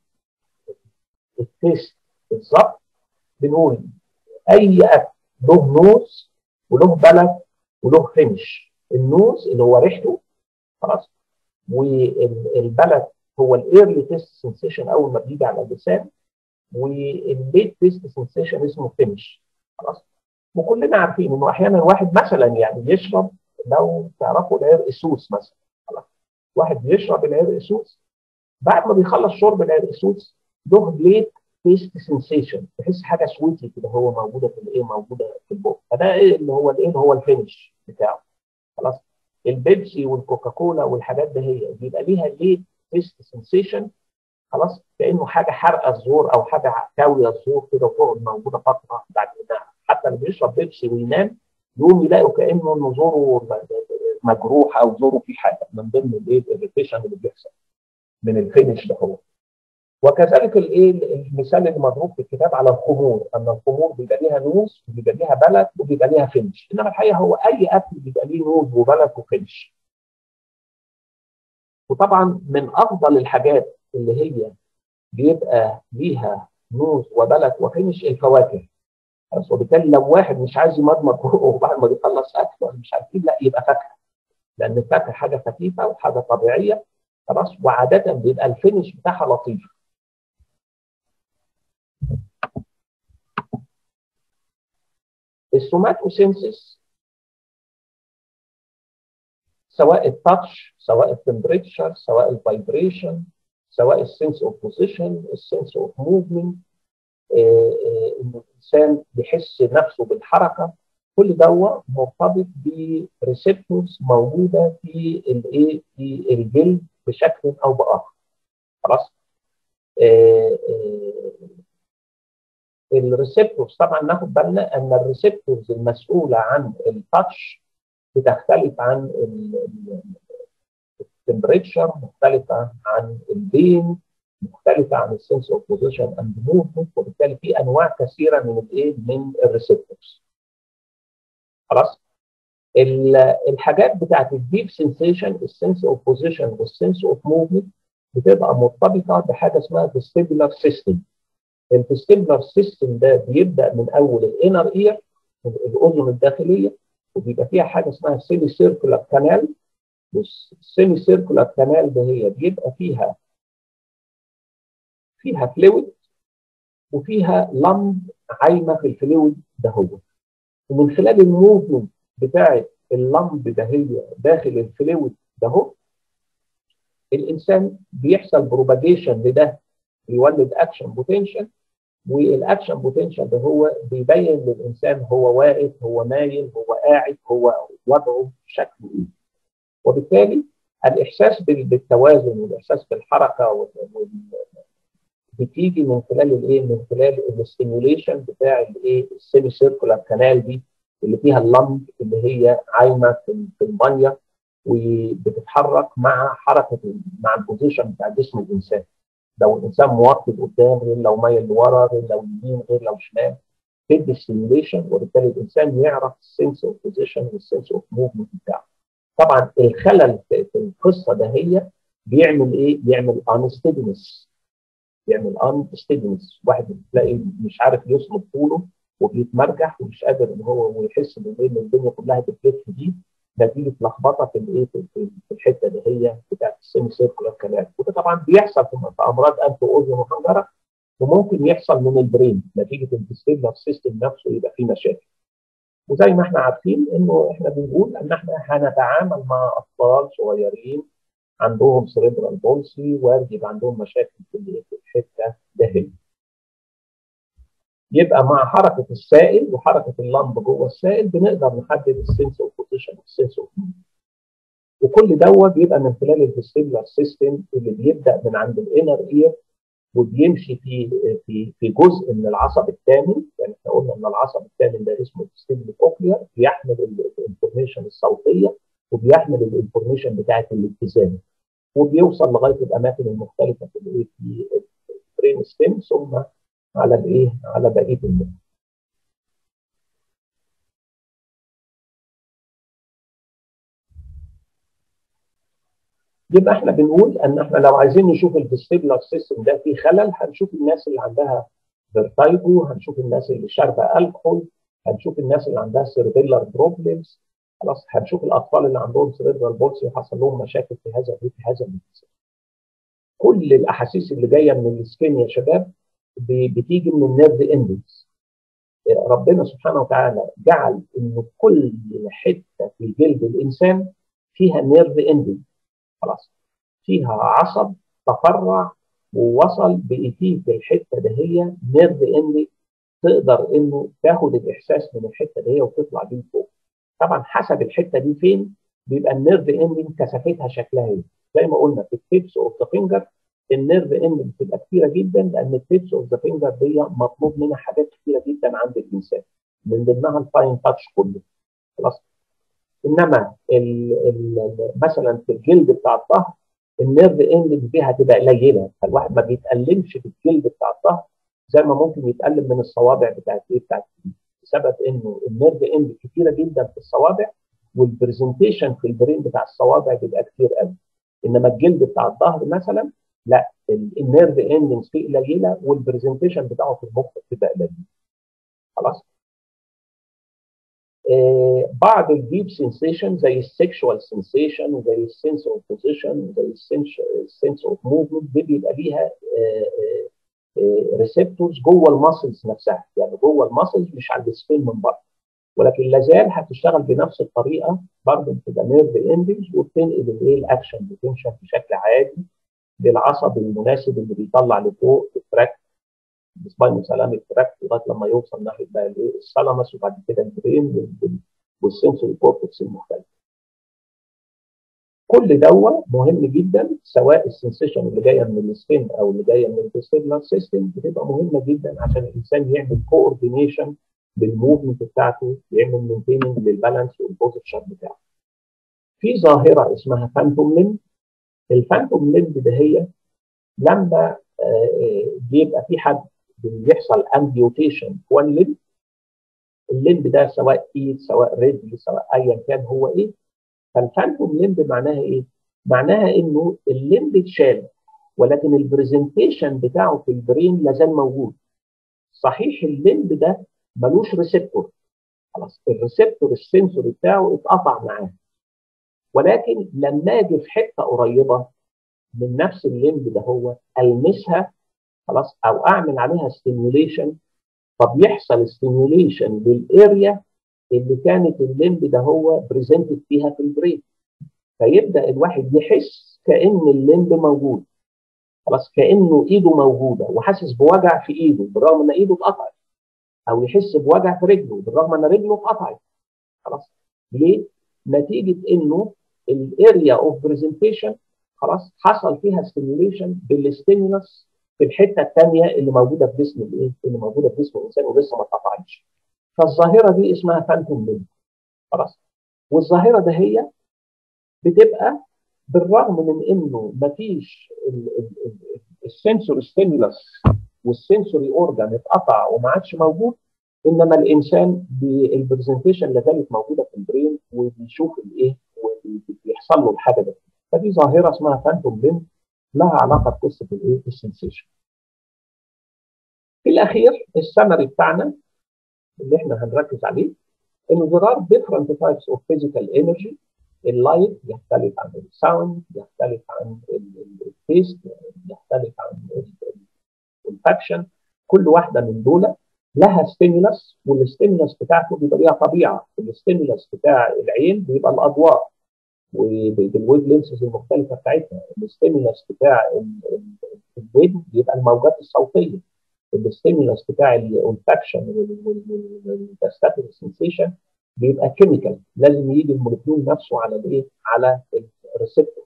التيست بالظبط بنقول اي اكل له نوز وله بلد وله فينش النوز اللي هو ريحته خلاص والبلد هو الايرلي تيست سنسيشن اول ما بيجي على اللسان والليت تيست سنسيشن اسمه فينش خلاص وكلنا عارفين انه احيانا واحد مثلا يعني يشرب لو تعرفوا العرق سوس مثلا خلاص واحد بيشرب العرق سوس بعد ما بيخلص شرب العرق سوس له ليت تيست سنسيشن تحس حاجه سويتي كده هو موجوده في الايه موجوده في البق فده ايه اللي هو الايه اللي هو الفينش بتاعه خلاص البيبسي والكوكاكولا والحاجات دي هي بيبقى ليها ليت تيست سنسيشن خلاص كانه حاجه حرقه الزور او حاجه كاويه الزور كده وتقعد موجوده فتره بعد كده حتى اللي بيشرب بيبسي وينام يقوم يلاقوا كانه انه زوره مجروح او زوره في حاجه من ضمن الايه الريتيشن اللي بيحصل من الفينش ده هو وكذلك الايه المثال اللي مضروب في الكتاب على الخمور ان الخمور بيبقى ليها نوز وبيبقى ليها بلد وبيبقى ليها فينش انما الحقيقه هو اي اكل بيبقى ليه نوز وبلد وفينش وطبعا من افضل الحاجات اللي هي بيبقى ليها نوز وبلد وفينش الفواكه خلاص وبالتالي لو واحد مش عايز يمضمض وبعد ما يخلص اكل ولا مش عارف لا يبقى فاكهه لان الفاكهه حاجه خفيفه وحاجه طبيعيه خلاص وعاده بيبقى الفينش بتاعها لطيف السوماتوسينسيس سواء التاتش سواء التمبريتشر سواء الفايبريشن سواء السنس اوف بوزيشن السنس اوف موفمنت ان الانسان بيحس نفسه بالحركه كل ده مرتبط بريسبتورز موجوده في الايه في الجلد بشكل او باخر خلاص الريسبتورز طبعا ناخد بالنا ان الريسبتورز المسؤوله عن التاتش بتختلف عن التمبريتشر مختلفه عن البين مختلفه عن السنس اوف بوزيشن اند موفمنت وبالتالي في انواع كثيره من الايه من الريسبتورز خلاص الحاجات بتاعت الديب سنسيشن السنس اوف بوزيشن والسنس اوف موفمنت بتبقى مرتبطه بحاجه اسمها فيستيبولار سيستم الفيستيبولار سيستم ده بيبدا من اول الانر اير الاذن الداخليه وبيبقى فيها حاجه اسمها سيمي سيركولار كانال والسيمي سيركولار كانال ده هي بيبقى فيها فيها فلويد وفيها لمب عايمه في الفلويد ده هو ومن خلال الموفمنت بتاعه اللمب ده هي داخل الفلويد ده هو الانسان بيحصل بروباجيشن لده بيولد اكشن بوتنشال والاكشن بوتنشال ده هو بيبين للانسان هو واقف هو نايم هو قاعد هو وضعه شكله ايه وبالتالي الاحساس بالتوازن والاحساس بالحركه بتيجي من خلال الايه من خلال الاستيميوليشن بتاع الايه السيمي سيركولار كانال دي اللي فيها اللمب اللي هي عايمه في الميه وبتتحرك مع حركه مع البوزيشن بتاع جسم الانسان لو الانسان موطي قدام غير لو مايل لورا غير لو يمين غير لو شمال تدي ستيميوليشن وبالتالي الانسان يعرف السنس اوف بوزيشن والسنس اوف موفمنت بتاعه. طبعا الخلل في القصه ده هي بيعمل ايه؟ بيعمل انستيدنس بيعمل انستيدنس واحد تلاقي مش عارف يصمد طوله وبيتمرجح ومش قادر ان هو ويحس ان الدنيا كلها بتلف دي نتيجه لخبطه في الايه في الحته اللي هي بتاعت السيمي سيركولار كانال وده طبعا بيحصل في امراض انف واذن وحنجره وممكن يحصل من البرين نتيجه الفيستيبولار سيستم نفسه يبقى فيه مشاكل وزي ما احنا عارفين انه احنا بنقول ان احنا هنتعامل مع اطفال صغيرين عندهم سيريبرال بولسي وارد يبقى عندهم مشاكل في الحته دهيه يبقى مع حركه السائل وحركه اللمب جوه السائل بنقدر نحدد السنس اوف بوزيشن والسنس اوف وكل دوت بيبقى من خلال الفيستيبولار سيستم اللي بيبدا من عند الانر اير وبيمشي في في في جزء من العصب الثامن يعني احنا قلنا ان العصب الثامن ده اسمه الفيستيبولار كوكلير بيحمل الانفورميشن الصوتيه وبيحمل الانفورميشن بتاعه الاتزان وبيوصل لغايه الاماكن المختلفه في الايه في البرين ستيم ثم على الايه على بقيه المخ يبقى احنا بنقول ان احنا لو عايزين نشوف الفيستيبولار سيستم ده فيه خلل هنشوف الناس اللي عندها فيرتايجو هنشوف الناس اللي شاربه الكحول هنشوف الناس اللي عندها سيربيلر بروبلمز خلاص هنشوف الاطفال اللي عندهم سيربرال بولسي وحصل لهم مشاكل في هذا في هذا المجال كل الاحاسيس اللي جايه من السكين يا شباب بتيجي من النيرف اندكس ربنا سبحانه وتعالى جعل ان كل حته في جلد الانسان فيها نيرف اندكس خلاص فيها عصب تفرع ووصل بايديه في الحته ده هي نيرف اندكس تقدر انه تاخد الاحساس من الحته دي وتطلع بيه فوق طبعا حسب الحته دي فين بيبقى النيرف اندنج كثافتها شكلها ايه زي ما قلنا في التيبس اوف ذا فينجر النيرف اندنج بتبقى كتيره جدا لان التيبس اوف ذا فينجر دي مطلوب منها حاجات كتيره جدا عند الانسان من ضمنها الفاين تاتش كله خلاص انما ال ال مثلا في الجلد بتاع الظهر النيرف اندنج فيها هتبقى قليله فالواحد ما بيتالمش في الجلد بتاع الظهر زي ما ممكن يتالم من الصوابع بتاعت ايه بتاعت بسبب انه النيرف اند كتيره جدا في الصوابع والبرزنتيشن في البرين بتاع الصوابع بيبقى كتير قوي انما الجلد بتاع الظهر مثلا لا النيرف اندنجز فيه قليله والبرزنتيشن بتاعه في المخ بتبقى قليل خلاص آه بعض الديب سنسيشن زي السكشوال سنسيشن وزي السنس اوف بوزيشن زي السنس اوف موفمنت دي بيبقى ليها ريسبتورز جوه الماسلز نفسها يعني جوه الماسلز مش على السبين من بره ولكن لازال هتشتغل بنفس الطريقه برضه بتبقى نيرف اندنجز وبتنقل الايه الاكشن بوتنشال بشكل عادي للعصب المناسب اللي بيطلع لفوق التراك السباينال سلامي التراك لغايه لما يوصل ناحيه بقى الايه الثالاموس وبعد كده البرين والسنسوري كورتكس المختلف. كل دوا مهم جدا سواء السنسيشن اللي جايه من السكين او اللي جايه من الفيستيبولار سيستم بتبقى مهمه جدا عشان الانسان يعمل كوردينيشن للموفمنت بتاعته يعمل مينتيننج للبالانس والبوزيشن بتاعه. في ظاهره اسمها فانتوم ليمب الفانتوم ليمب ده هي لما بيبقى في حد بيحصل امبيوتيشن في وان ليمب الليمب ده سواء ايد سواء رجل سواء ايا كان هو ايه فالفانتوم ليمب معناها ايه؟ معناها انه الليمب اتشال ولكن البرزنتيشن بتاعه في البرين لازال موجود صحيح الليمب ده ملوش ريسبتور خلاص الريسبتور السنسوري بتاعه اتقطع معاه ولكن لما اجي في حته قريبه من نفس الليمب ده هو المسها خلاص او اعمل عليها ستيميوليشن فبيحصل ستيميوليشن للاريا اللي كانت الليمب ده هو بريزنتد فيها في البرين فيبدا الواحد يحس كان الليمب موجود خلاص كانه ايده موجوده وحاسس بوجع في ايده بالرغم ان ايده اتقطعت او يحس بوجع في رجله بالرغم ان رجله اتقطعت خلاص ليه؟ نتيجه انه الاريا اوف برزنتيشن خلاص حصل فيها ستيميوليشن بالستيمولس في الحته الثانيه اللي موجوده في جسم الايه؟ اللي موجوده في جسم الانسان ولسه ما اتقطعتش. فالظاهره دي اسمها فانتوم ليمب خلاص؟ والظاهره ده هي بتبقى بالرغم من انه ما فيش السنسور ستيمولس والسنسوري اورجان اتقطع وما عادش موجود انما الانسان البرزنتيشن لا زالت موجوده في البرين وبيشوف الايه وبيحصل له الحاجه دي فدي ظاهره اسمها فانتوم ليمب لها علاقه بقصه الايه السنسيشن في الاخير السمري بتاعنا اللي احنا هنركز عليه انه there are different types of physical energy اللايت يختلف عن الساوند يختلف عن التيست يختلف عن الفاكشن كل واحده من دول لها ستيمولس والستيمولس بتاعته بيبقى ليها طبيعه الستيمولس بتاع العين بيبقى الاضواء وبالويف لينسز المختلفه بتاعتها الستيمولس بتاع الودن بيبقى الموجات الصوتيه الستيمولس بتاع الانفكشن والتستاتيك سنسيشن بيبقى كيميكال لازم يجي المولكيول نفسه على الايه؟ على الريسبتور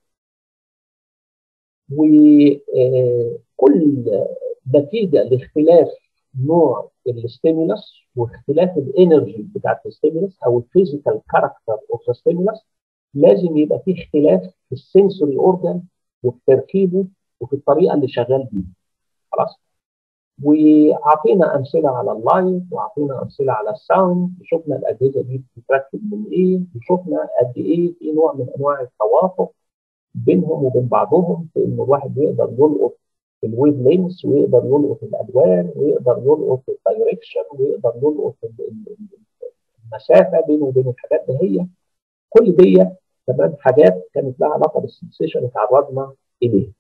وكل نتيجه لاختلاف نوع الستيمولس واختلاف الانرجي بتاعت الستيمولس او الفيزيكال كاركتر اوف ستيمولس لازم يبقى في اختلاف في السنسوري اورجان وفي تركيبه وفي الطريقه اللي شغال بيها خلاص وعطينا امثله على اللايت وعطينا امثله على الساوند وشفنا الاجهزه دي بتتركب من ايه وشفنا قد ايه في نوع من انواع التوافق بينهم وبين بعضهم في ان الواحد يقدر يلقط الويف لينس ويقدر يلقط الالوان ويقدر يلقط الدايركشن ويقدر يلقط المسافه بينه وبين الحاجات ده هي كل دي تمام حاجات كانت لها علاقه بالسنسيشن اتعرضنا اليها.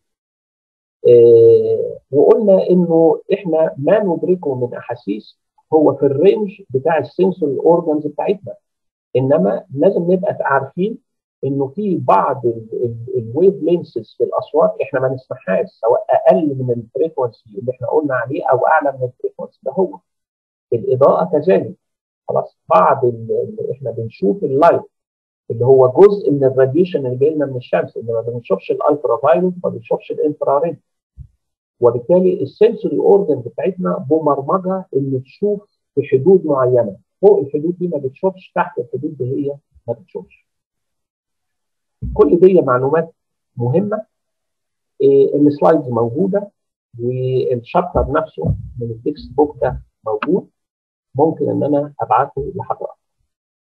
آه وقلنا انه احنا ما ندركه من احاسيس هو في الرينج بتاع السنسوري اورجانز بتاعتنا انما لازم نبقى عارفين انه في بعض الويف لينسز في الاصوات احنا ما نسمعهاش سواء اقل من الفريكونسي اللي احنا قلنا عليه او اعلى من الفريكونسي ده هو الاضاءه كذلك خلاص بعض اللي احنا بنشوف اللايت اللي هو جزء من الراديشن اللي جاي لنا من الشمس اللي ما بنشوفش الالترا فايلوت ما بنشوفش الانفراريد وبالتالي السنسوري اورجن بتاعتنا مبرمجه ان تشوف في حدود معينه فوق الحدود دي ما بتشوفش تحت الحدود دي هي ما بتشوفش كل دي معلومات مهمه إيه السلايدز موجوده والشابتر نفسه من التكست بوك ده موجود ممكن ان انا ابعته لحضرتك